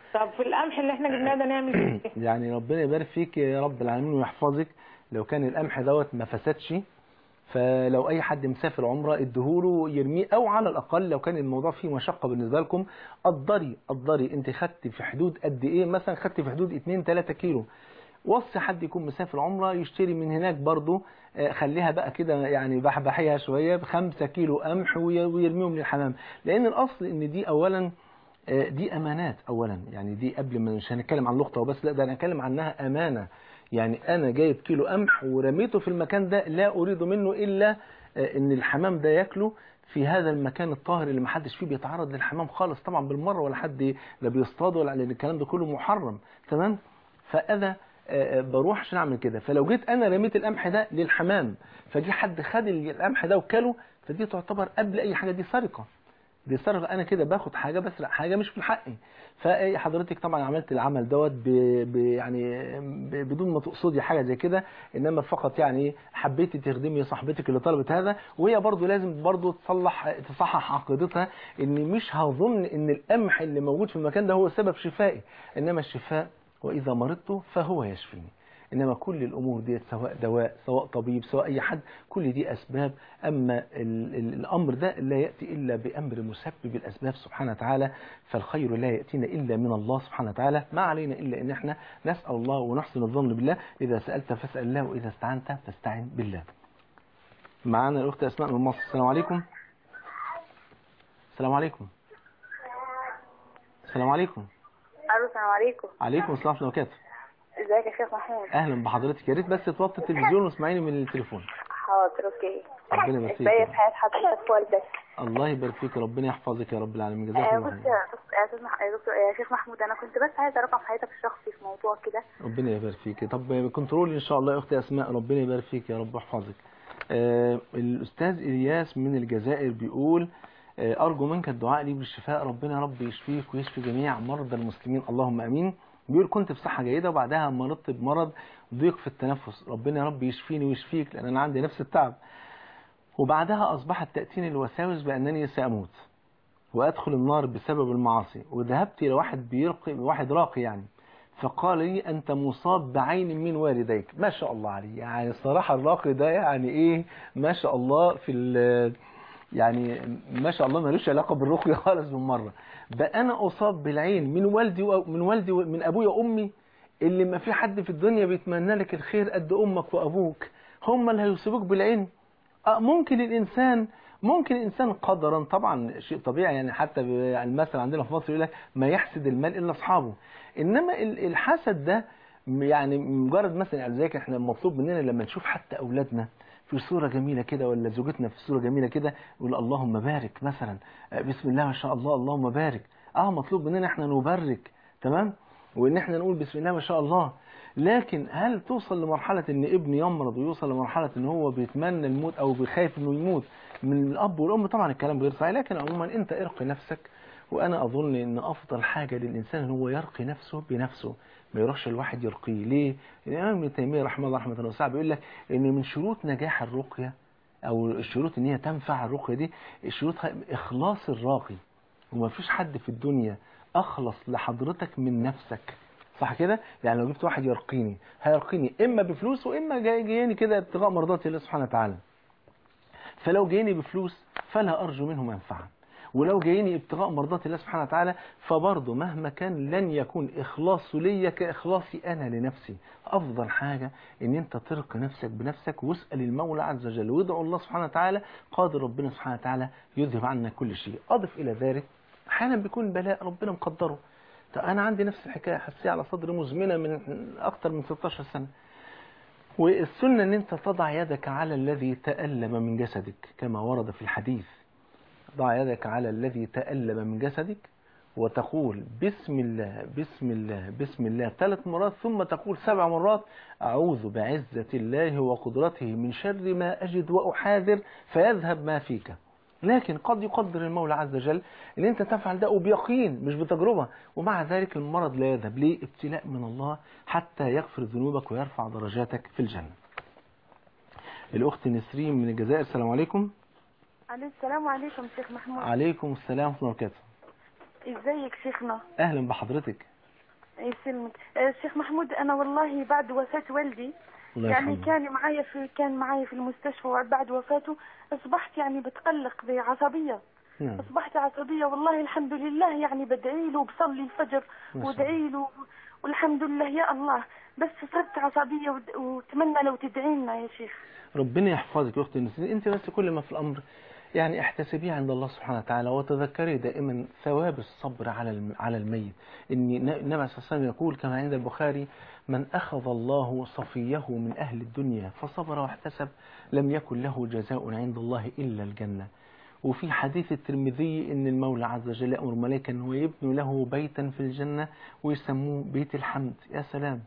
Speaker 9: طب في القمح اللي احنا جبناه ده نعمل فيه ايه
Speaker 5: يعني ربنا يبارك فيك يا رب العالمين ويحفظك لو كان القمح دوت ما فسدش فلو اي حد مسافر عمره اديهوله يرميه او على الاقل لو كان الموضوع فيه مشقه بالنسبه لكم قدري قدري انت خدت في حدود قد ايه مثلا خدت في حدود 2 3 كيلو وصي حد يكون مسافر عمره يشتري من هناك برضه آه، خليها بقى كده يعني بحبحيها شويه بخمسة كيلو قمح وي- ويرميهم للحمام لان الاصل ان دي اولا آه، دي امانات اولا يعني دي قبل ما مش هنتكلم عن لقطه وبس لا ده انا هنتكلم عنها امانه يعني انا جايب كيلو قمح ورميته في المكان ده لا اريد منه الا آه، ان الحمام ده ياكله في هذا المكان الطاهر اللي محدش فيه بيتعرض للحمام خالص طبعا بالمره ولا حد لا بيصطاد ولا لان الكلام ده كله محرم تمام فانا آه، آه، بروح عشان اعمل كده فلو جيت انا رميت القمح ده للحمام فجي حد خد القمح ده وكله فدي تعتبر قبل اي حاجه دي سرقه دي سرقه انا كده باخد حاجه بسرق حاجه مش من حقي فحضرتك طبعا عملت العمل دوت ب... ب... يعني ب... بدون ما تقصدي حاجه زي كده انما فقط يعني حبيتي تخدمي صاحبتك اللي طلبت هذا وهي برضو لازم برضو تصلح تصحح عقيدتها ان مش هظن ان القمح اللي موجود في المكان ده هو سبب شفائي انما الشفاء واذا مرضت فهو يشفيني انما كل الامور ديت سواء دواء سواء طبيب سواء اي حد كل دي اسباب اما ال ال الامر ده لا ياتي الا بامر مسبب الاسباب سبحانه وتعالى فالخير لا ياتينا الا من الله سبحانه وتعالى ما علينا الا ان احنا نسال الله ونحسن الظن بالله اذا سالت فاسال الله واذا استعنت فاستعن بالله معانا الاخت اسماء من مصر السلام عليكم السلام عليكم السلام عليكم
Speaker 10: الو السلام عليكم
Speaker 5: عليكم السلام ورحمه الله وبركاته
Speaker 10: ازيك يا شيخ محمود
Speaker 5: اهلا بحضرتك يا ريت بس توطي التلفزيون واسمعيني من التليفون
Speaker 10: حاضر اوكي
Speaker 5: ربنا يبارك فيك.
Speaker 10: ازاي في حياه حضرتك والدك
Speaker 5: الله يبارك فيك ربنا يحفظك يا رب العالمين جزاك
Speaker 10: آه،
Speaker 5: الله
Speaker 10: بص
Speaker 5: خير
Speaker 10: يا بص يا استاذ مح- يا دكتور يا شيخ محمود انا كنت بس عايزه رقم حياتك الشخصي في موضوع كده
Speaker 5: ربنا يبارك فيك طب كنترول ان شاء الله يا اختي اسماء ربنا يبارك فيك يا رب ويحفظك آه الاستاذ الياس من الجزائر بيقول آه ارجو منك الدعاء لي بالشفاء ربنا يا رب يشفيك ويشفي جميع مرضى المسلمين اللهم امين بيقول كنت في صحه جيده وبعدها مرضت بمرض ضيق في التنفس ربنا يا رب يشفيني ويشفيك لان انا عندي نفس التعب وبعدها اصبحت تاتيني الوساوس بانني ساموت وادخل النار بسبب المعاصي وذهبت الى واحد بيرقي واحد راقي يعني فقال لي انت مصاب بعين من والديك ما شاء الله عليه يعني الصراحه الراقي ده يعني ايه ما شاء الله في ال- يعني ما شاء الله ملوش علاقه بالرقيه خالص بالمره بقى انا اصاب بالعين من والدي و- من والدي و- من ابويا وامي اللي ما في حد في الدنيا بيتمنى لك الخير قد امك وابوك هم اللي هيصيبوك بالعين آه، ممكن الانسان ممكن الانسان قدرا طبعا شيء طبيعي يعني حتى ب- يعني المثل عندنا في مصر يقول لك ما يحسد المال الا اصحابه انما ال- الحسد ده م- يعني مجرد مثلا يعني زيك احنا مطلوب مننا لما نشوف حتى اولادنا في صورة جميلة كده ولا زوجتنا في صورة جميلة كده يقول اللهم بارك مثلا آه، بسم الله ما شاء الله اللهم بارك اه مطلوب مننا احنا نبرك تمام وان احنا نقول بسم الله ما شاء الله لكن هل توصل لمرحلة ان ابن يمرض ويوصل لمرحلة ان هو بيتمنى الموت او بيخاف انه يموت من الاب والام طبعا الكلام غير صحيح لكن عموما انت ارقي نفسك وانا اظن ان افضل حاجة للانسان ان هو يرقي نفسه بنفسه ما يروحش الواحد يرقيه ليه؟ الامام ابن تيمية رحمه الله رحمة واسعة بيقول لك ان من شروط نجاح الرقية او الشروط ان هي تنفع الرقية دي شروطها اخلاص الراقي وما فيش حد في الدنيا اخلص لحضرتك من نفسك صح كده يعني لو جبت واحد يرقيني هيرقيني اما بفلوس واما جاي جايني كده ابتغاء مرضات الله سبحانه وتعالى فلو جايني بفلوس فلا ارجو منه منفعه ولو جايني ابتغاء مرضات الله سبحانه وتعالى فبرضه مهما كان لن يكون اخلاصه ليا كاخلاصي انا لنفسي افضل حاجه ان انت ترقي نفسك بنفسك واسال المولى عز وجل وادعو الله سبحانه وتعالى قادر ربنا سبحانه وتعالى يذهب عنا كل شيء اضف الى ذلك احيانا بيكون بلاء ربنا مقدره طب انا عندي نفس الحكايه حساسيه على صدري مزمنه من اكتر من 16 سنه والسنه ان انت تضع يدك على الذي تالم من جسدك كما ورد في الحديث ضع يدك على الذي تالم من جسدك وتقول بسم الله بسم الله بسم الله ثلاث مرات ثم تقول سبع مرات أعوذ بعزة الله وقدرته من شر ما أجد وأحاذر فيذهب ما فيك لكن قد يقدر المولى عز وجل ان انت تفعل ده وبيقين مش بتجربة ومع ذلك المرض لا يذهب ليه ابتلاء من الله حتى يغفر ذنوبك ويرفع درجاتك في الجنة الأخت نسرين من الجزائر السلام عليكم
Speaker 10: عليكم السلام عليكم شيخ محمود
Speaker 5: عليكم السلام ورحمة الله وبركاته
Speaker 10: ازيك شيخنا
Speaker 5: أهلا بحضرتك
Speaker 11: يسلمك آه، الشيخ محمود انا والله بعد وفاة والدي
Speaker 5: الله
Speaker 11: يعني
Speaker 5: يرحمه.
Speaker 11: كان معايا في كان معايا في المستشفى وبعد وفاته اصبحت يعني بتقلق بعصبيه
Speaker 5: نعم
Speaker 11: اصبحت عصبيه والله الحمد لله يعني بدعي له وبصلي الفجر
Speaker 5: ما شاء
Speaker 11: وادعي له والحمد لله يا الله بس صرت عصبيه ود- واتمنى لو تدعي لنا يا شيخ
Speaker 5: ربنا يحفظك يا اختي النسيم انت بس كل ما في الامر يعني احتسبيه عند الله سبحانه وتعالى وتذكري دائما ثواب الصبر على الم- على الميت ان ن- النبي صلى الله عليه وسلم يقول كما عند البخاري من اخذ الله صفيه من اهل الدنيا فصبر واحتسب لم يكن له جزاء عند الله الا الجنه وفي حديث الترمذي ان المولى عز وجل يامر ملائكه انه يبني له بيتا في الجنه ويسموه بيت الحمد يا سلام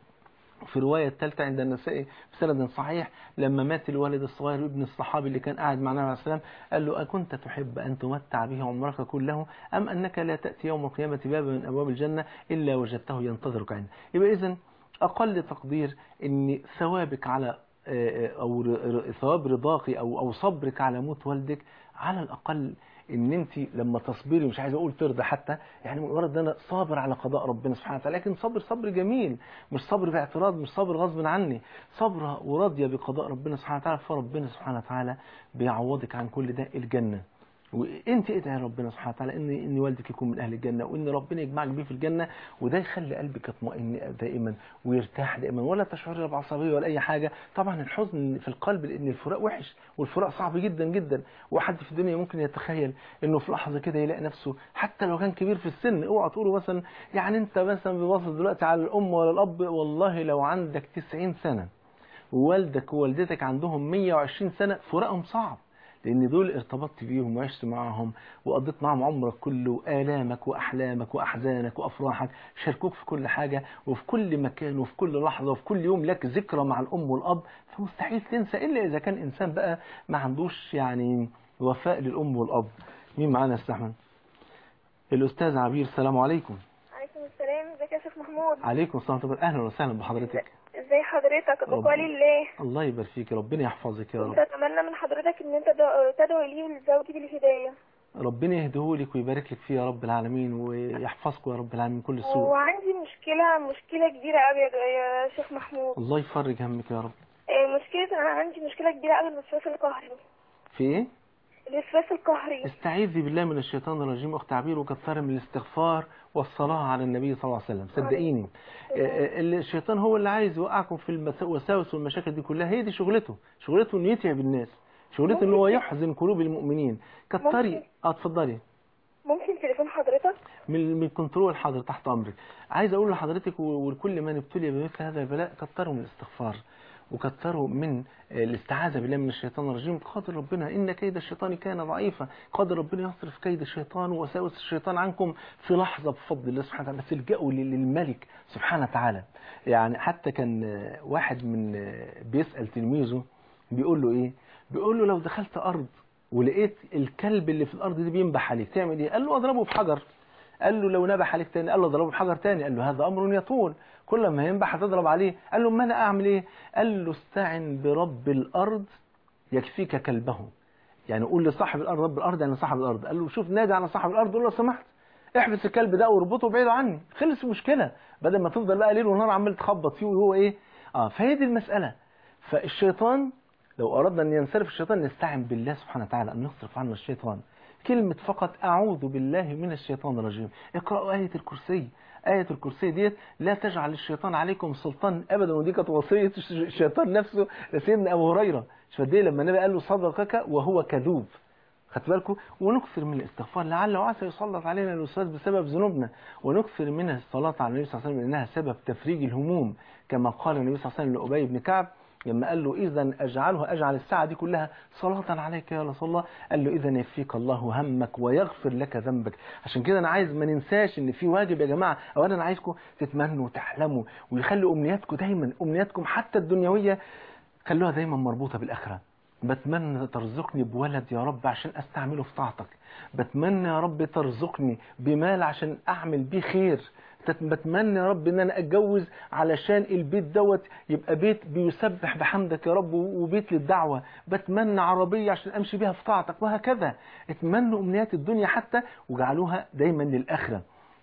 Speaker 5: في الرواية الثالثة عند النسائي بسند صحيح لما مات الولد الصغير ابن الصحابي اللي كان قاعد مع النبي عليه السلام قال له أكنت تحب أن تمتع به عمرك كله أم أنك لا تأتي يوم القيامة بابا من أبواب الجنة إلا وجدته ينتظرك عنده يبقى إذن أقل تقدير أن ثوابك على آه، أو ر- ر- ثواب رضاك أو أو صبرك على موت والدك على الأقل ان انت لما تصبري مش عايز اقول ترضى حتى يعني مجرد ان انا صابر على قضاء ربنا سبحانه وتعالى لكن صبر صبر جميل مش صبر باعتراض مش صبر غصب عني صبر وراضيه بقضاء ربنا سبحانه وتعالى فربنا سبحانه وتعالى بيعوضك عن كل ده الجنه وانت ادعي ربنا سبحانه وتعالى ان ان والدك يكون من اهل الجنه وان ربنا يجمعك بيه في الجنه وده يخلي قلبك يطمئن دائما ويرتاح دائما ولا تشعري لا بعصبيه ولا اي حاجه طبعا الحزن في القلب لان الفراق وحش والفراق صعب جدا جدا وحد في الدنيا ممكن يتخيل انه في لحظه كده يلاقي نفسه حتى لو كان كبير في السن اوعى تقولوا مثلا يعني انت مثلا ببص دلوقتي على الام ولا الاب والله لو عندك 90 سنه ووالدك ووالدتك عندهم 120 سنه فراقهم صعب لان دول ارتبطت بيهم وعشت معاهم وقضيت معاهم عمرك كله آلامك وأحلامك وأحزانك وأفراحك شاركوك في كل حاجة وفي كل مكان وفي كل لحظة وفي كل يوم لك ذكرى مع الأم والأب فمستحيل تنسى إلا إذا كان إنسان بقى ما عندوش يعني وفاء للأم والأب مين معانا يا استحمد الأستاذ عبير السلام عليكم
Speaker 12: عليكم السلام ازيك يا شيخ محمود
Speaker 5: عليكم السلام ورحمة الله أهلا وسهلا بحضرتك
Speaker 12: ازاي حضرتك
Speaker 5: رب-
Speaker 12: بقالي الله
Speaker 5: الله يبارك فيك ربنا يحفظك يا
Speaker 12: كنت
Speaker 5: رب
Speaker 12: اتمنى من حضرتك ان انت تدعو- تدعو لي ولزوجي بالهدايه
Speaker 5: ربنا يهديهولك ويبارك لك فيه يا رب العالمين ويحفظكم يا رب العالمين من كل سوء
Speaker 12: وعندي مشكله مشكله كبيره قوي يا يا شيخ محمود
Speaker 5: الله يفرج همك يا رب
Speaker 12: آه، مشكله انا عندي مشكله كبيره قوي الوسواس القهري
Speaker 5: في ايه
Speaker 12: الوسواس القهري
Speaker 5: استعيذي بالله من الشيطان الرجيم اخت عبير وكثري من الاستغفار والصلاة على النبي صلى الله عليه وسلم صدقيني آه، آه، الشيطان هو اللي عايز يوقعكم في المس- الوساوس والمشاكل دي كلها هي دي شغلته شغلته انه يتعب الناس شغلته ان هو يحزن قلوب المؤمنين كتري
Speaker 12: ممكن.
Speaker 5: اه اتفضلي
Speaker 12: ممكن تليفون حضرتك
Speaker 5: من من كنترول حاضر تحت امرك عايز اقول لحضرتك و- ولكل من ابتلي بمثل هذا البلاء كتروا من الاستغفار وكتروا من الاستعاذة بالله من الشيطان الرجيم قادر ربنا إن كيد الشيطان كان ضعيفا قادر ربنا يصرف كيد الشيطان ووساوس الشيطان عنكم في لحظة بفضل الله سبحانه وتعالى بس الجأوا لل- للملك سبحانه وتعالى يعني حتى كان آه، واحد من آه، بيسأل تلميذه بيقول له إيه بيقول له لو دخلت أرض ولقيت الكلب اللي في الأرض دي بينبح عليك تعمل إيه قال له أضربه بحجر قال له لو نبح عليك تاني قال له اضربه بحجر تاني قال له هذا امر يطول كل ما ينبح هتضرب عليه قال له ما انا اعمل ايه قال له استعن برب الارض يكفيك كلبه يعني قول لصاحب الارض رب الارض يعني صاحب الارض قال له شوف نادي على صاحب الارض قول له لو سمحت احبس الكلب ده واربطه بعيد عني خلص المشكله بدل ما تفضل بقى ليل ونهار عمال تخبط فيه وهو ايه اه فهي دي المساله فالشيطان لو اردنا ان ينصرف الشيطان نستعن بالله سبحانه وتعالى ان يصرف عنا الشيطان كلمة فقط أعوذ بالله من الشيطان الرجيم اقرأوا آية الكرسي آية الكرسي ديت لا تجعل الشيطان عليكم سلطان أبدا ودي كانت وصية الش- الشيطان نفسه لسيدنا أبو هريرة فدي لما النبي قال له صدقك وهو كذوب خدت بالكم ونكثر من الاستغفار لعل وعسى يسلط علينا الوسواس بسبب ذنوبنا ونكثر من الصلاة على النبي صلى الله عليه وسلم لأنها سبب تفريج الهموم كما قال النبي صلى الله عليه وسلم لأبي بن كعب لما قال له إذا أجعله أجعل الساعة دي كلها صلاة عليك يا رسول الله قال له إذا يكفيك الله همك ويغفر لك ذنبك عشان كده أنا عايز ما ننساش إن في واجب يا جماعة أولا أنا عايزكم تتمنوا وتحلموا ويخلوا أمنياتكم دايما أمنياتكم حتى الدنيوية خلوها دايما مربوطة بالآخرة بتمنى ترزقني بولد يا رب عشان استعمله في طاعتك بتمنى يا رب ترزقني بمال عشان اعمل بيه خير تت- بتمنى يا رب ان انا اتجوز علشان البيت دوت يبقى بيت بيسبح بحمدك يا رب و- وبيت للدعوة بتمنى عربية عشان امشي بيها في طاعتك وهكذا اتمنوا امنيات الدنيا حتى وجعلوها دايما للاخرة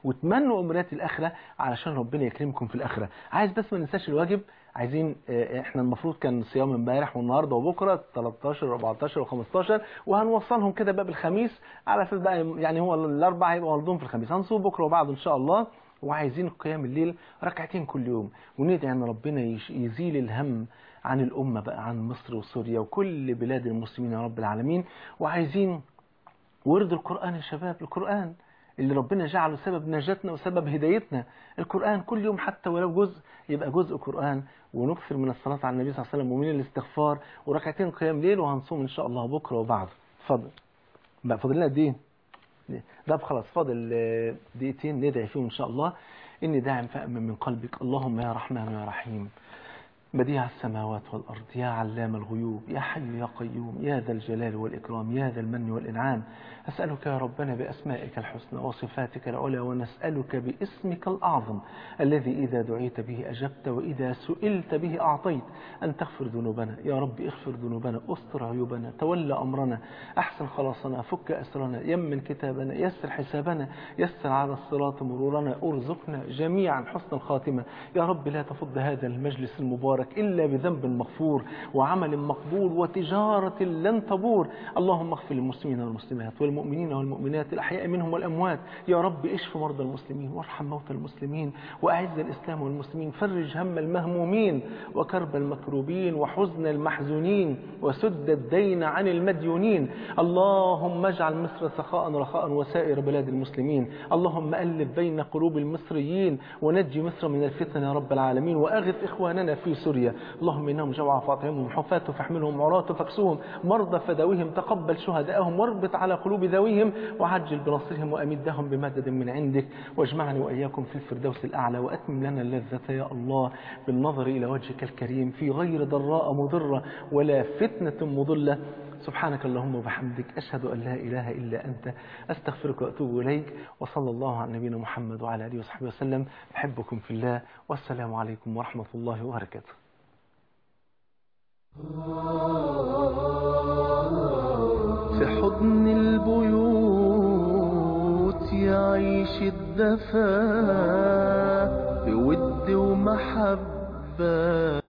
Speaker 5: وتمنوا امنيات الاخره علشان ربنا يكرمكم في الاخره عايز بس ما ننساش الواجب عايزين آه، احنا المفروض كان صيام امبارح والنهارده وبكره 13 و14 و15 وهنوصلهم كده بقى بالخميس على اساس بقى يعني هو الاربعه هيبقى والدهم في الخميس هنصوم بكره وبعده ان شاء الله وعايزين قيام الليل ركعتين كل يوم وندعي ان ربنا يش- يزيل الهم عن الامه بقى عن مصر وسوريا وكل بلاد المسلمين يا رب العالمين وعايزين ورد القرآن يا شباب القرآن اللي ربنا جعله سبب نجاتنا وسبب هدايتنا القرآن كل يوم حتى ولو جزء يبقى جزء قرآن ونكثر من الصلاة على النبي صلى الله عليه وسلم ومن الاستغفار وركعتين قيام ليل وهنصوم إن شاء الله بكرة وبعد اتفضل بقى فاضل لنا قد ايه؟ ده خلاص فاضل آه، دقيقتين ندعي فيهم إن شاء الله إني داعم فأمن من قلبك اللهم يا رحمن يا رحيم بديع السماوات والأرض يا علام الغيوب يا حي يا قيوم يا ذا الجلال والإكرام يا ذا المن والإنعام أسألك يا ربنا بأسمائك الحسنى وصفاتك العلى ونسألك باسمك الأعظم الذي إذا دعيت به أجبت وإذا سئلت به أعطيت أن تغفر ذنوبنا يا رب اغفر ذنوبنا استر عيوبنا تولى أمرنا أحسن خلاصنا فك أسرنا يمن كتابنا يسر حسابنا يسر على الصراط مرورنا ارزقنا جميعا حسن الخاتمة يا رب لا تفض هذا المجلس المبارك إلا بذنب مغفور وعمل مقبول وتجارة لن تبور اللهم اغفر للمسلمين والمسلمات والمؤمنين والمؤمنات الأحياء منهم والأموات يا رب اشف مرضى المسلمين وارحم موتى المسلمين وأعز الإسلام والمسلمين فرج هم المهمومين وكرب المكروبين وحزن المحزونين وسد الدين عن المديونين اللهم اجعل مصر سخاء رخاء وسائر بلاد المسلمين اللهم ألف بين قلوب المصريين ونجي مصر من الفتن يا رب العالمين وأغث إخواننا في سوريا اللهم إنهم جوع فاطعمهم حفاة فاحملهم عراة فاكسوهم مرضى فداويهم تقبل شهداءهم واربط على قلوب ذويهم وعجل بنصرهم وأمدهم بمدد من عندك واجمعني وإياكم في الفردوس الأعلى وأتمم لنا اللذة يا الله بالنظر إلى وجهك الكريم في غير ضراء مضرة ولا فتنة مضلة سبحانك اللهم وبحمدك أشهد أن لا إله إلا أنت أستغفرك وأتوب إليك وصلى الله على نبينا محمد وعلى آله وصحبه وسلم بحبكم في الله والسلام عليكم ورحمة الله وبركاته
Speaker 4: في حضن البيوت يعيش الدفا بود ومحبة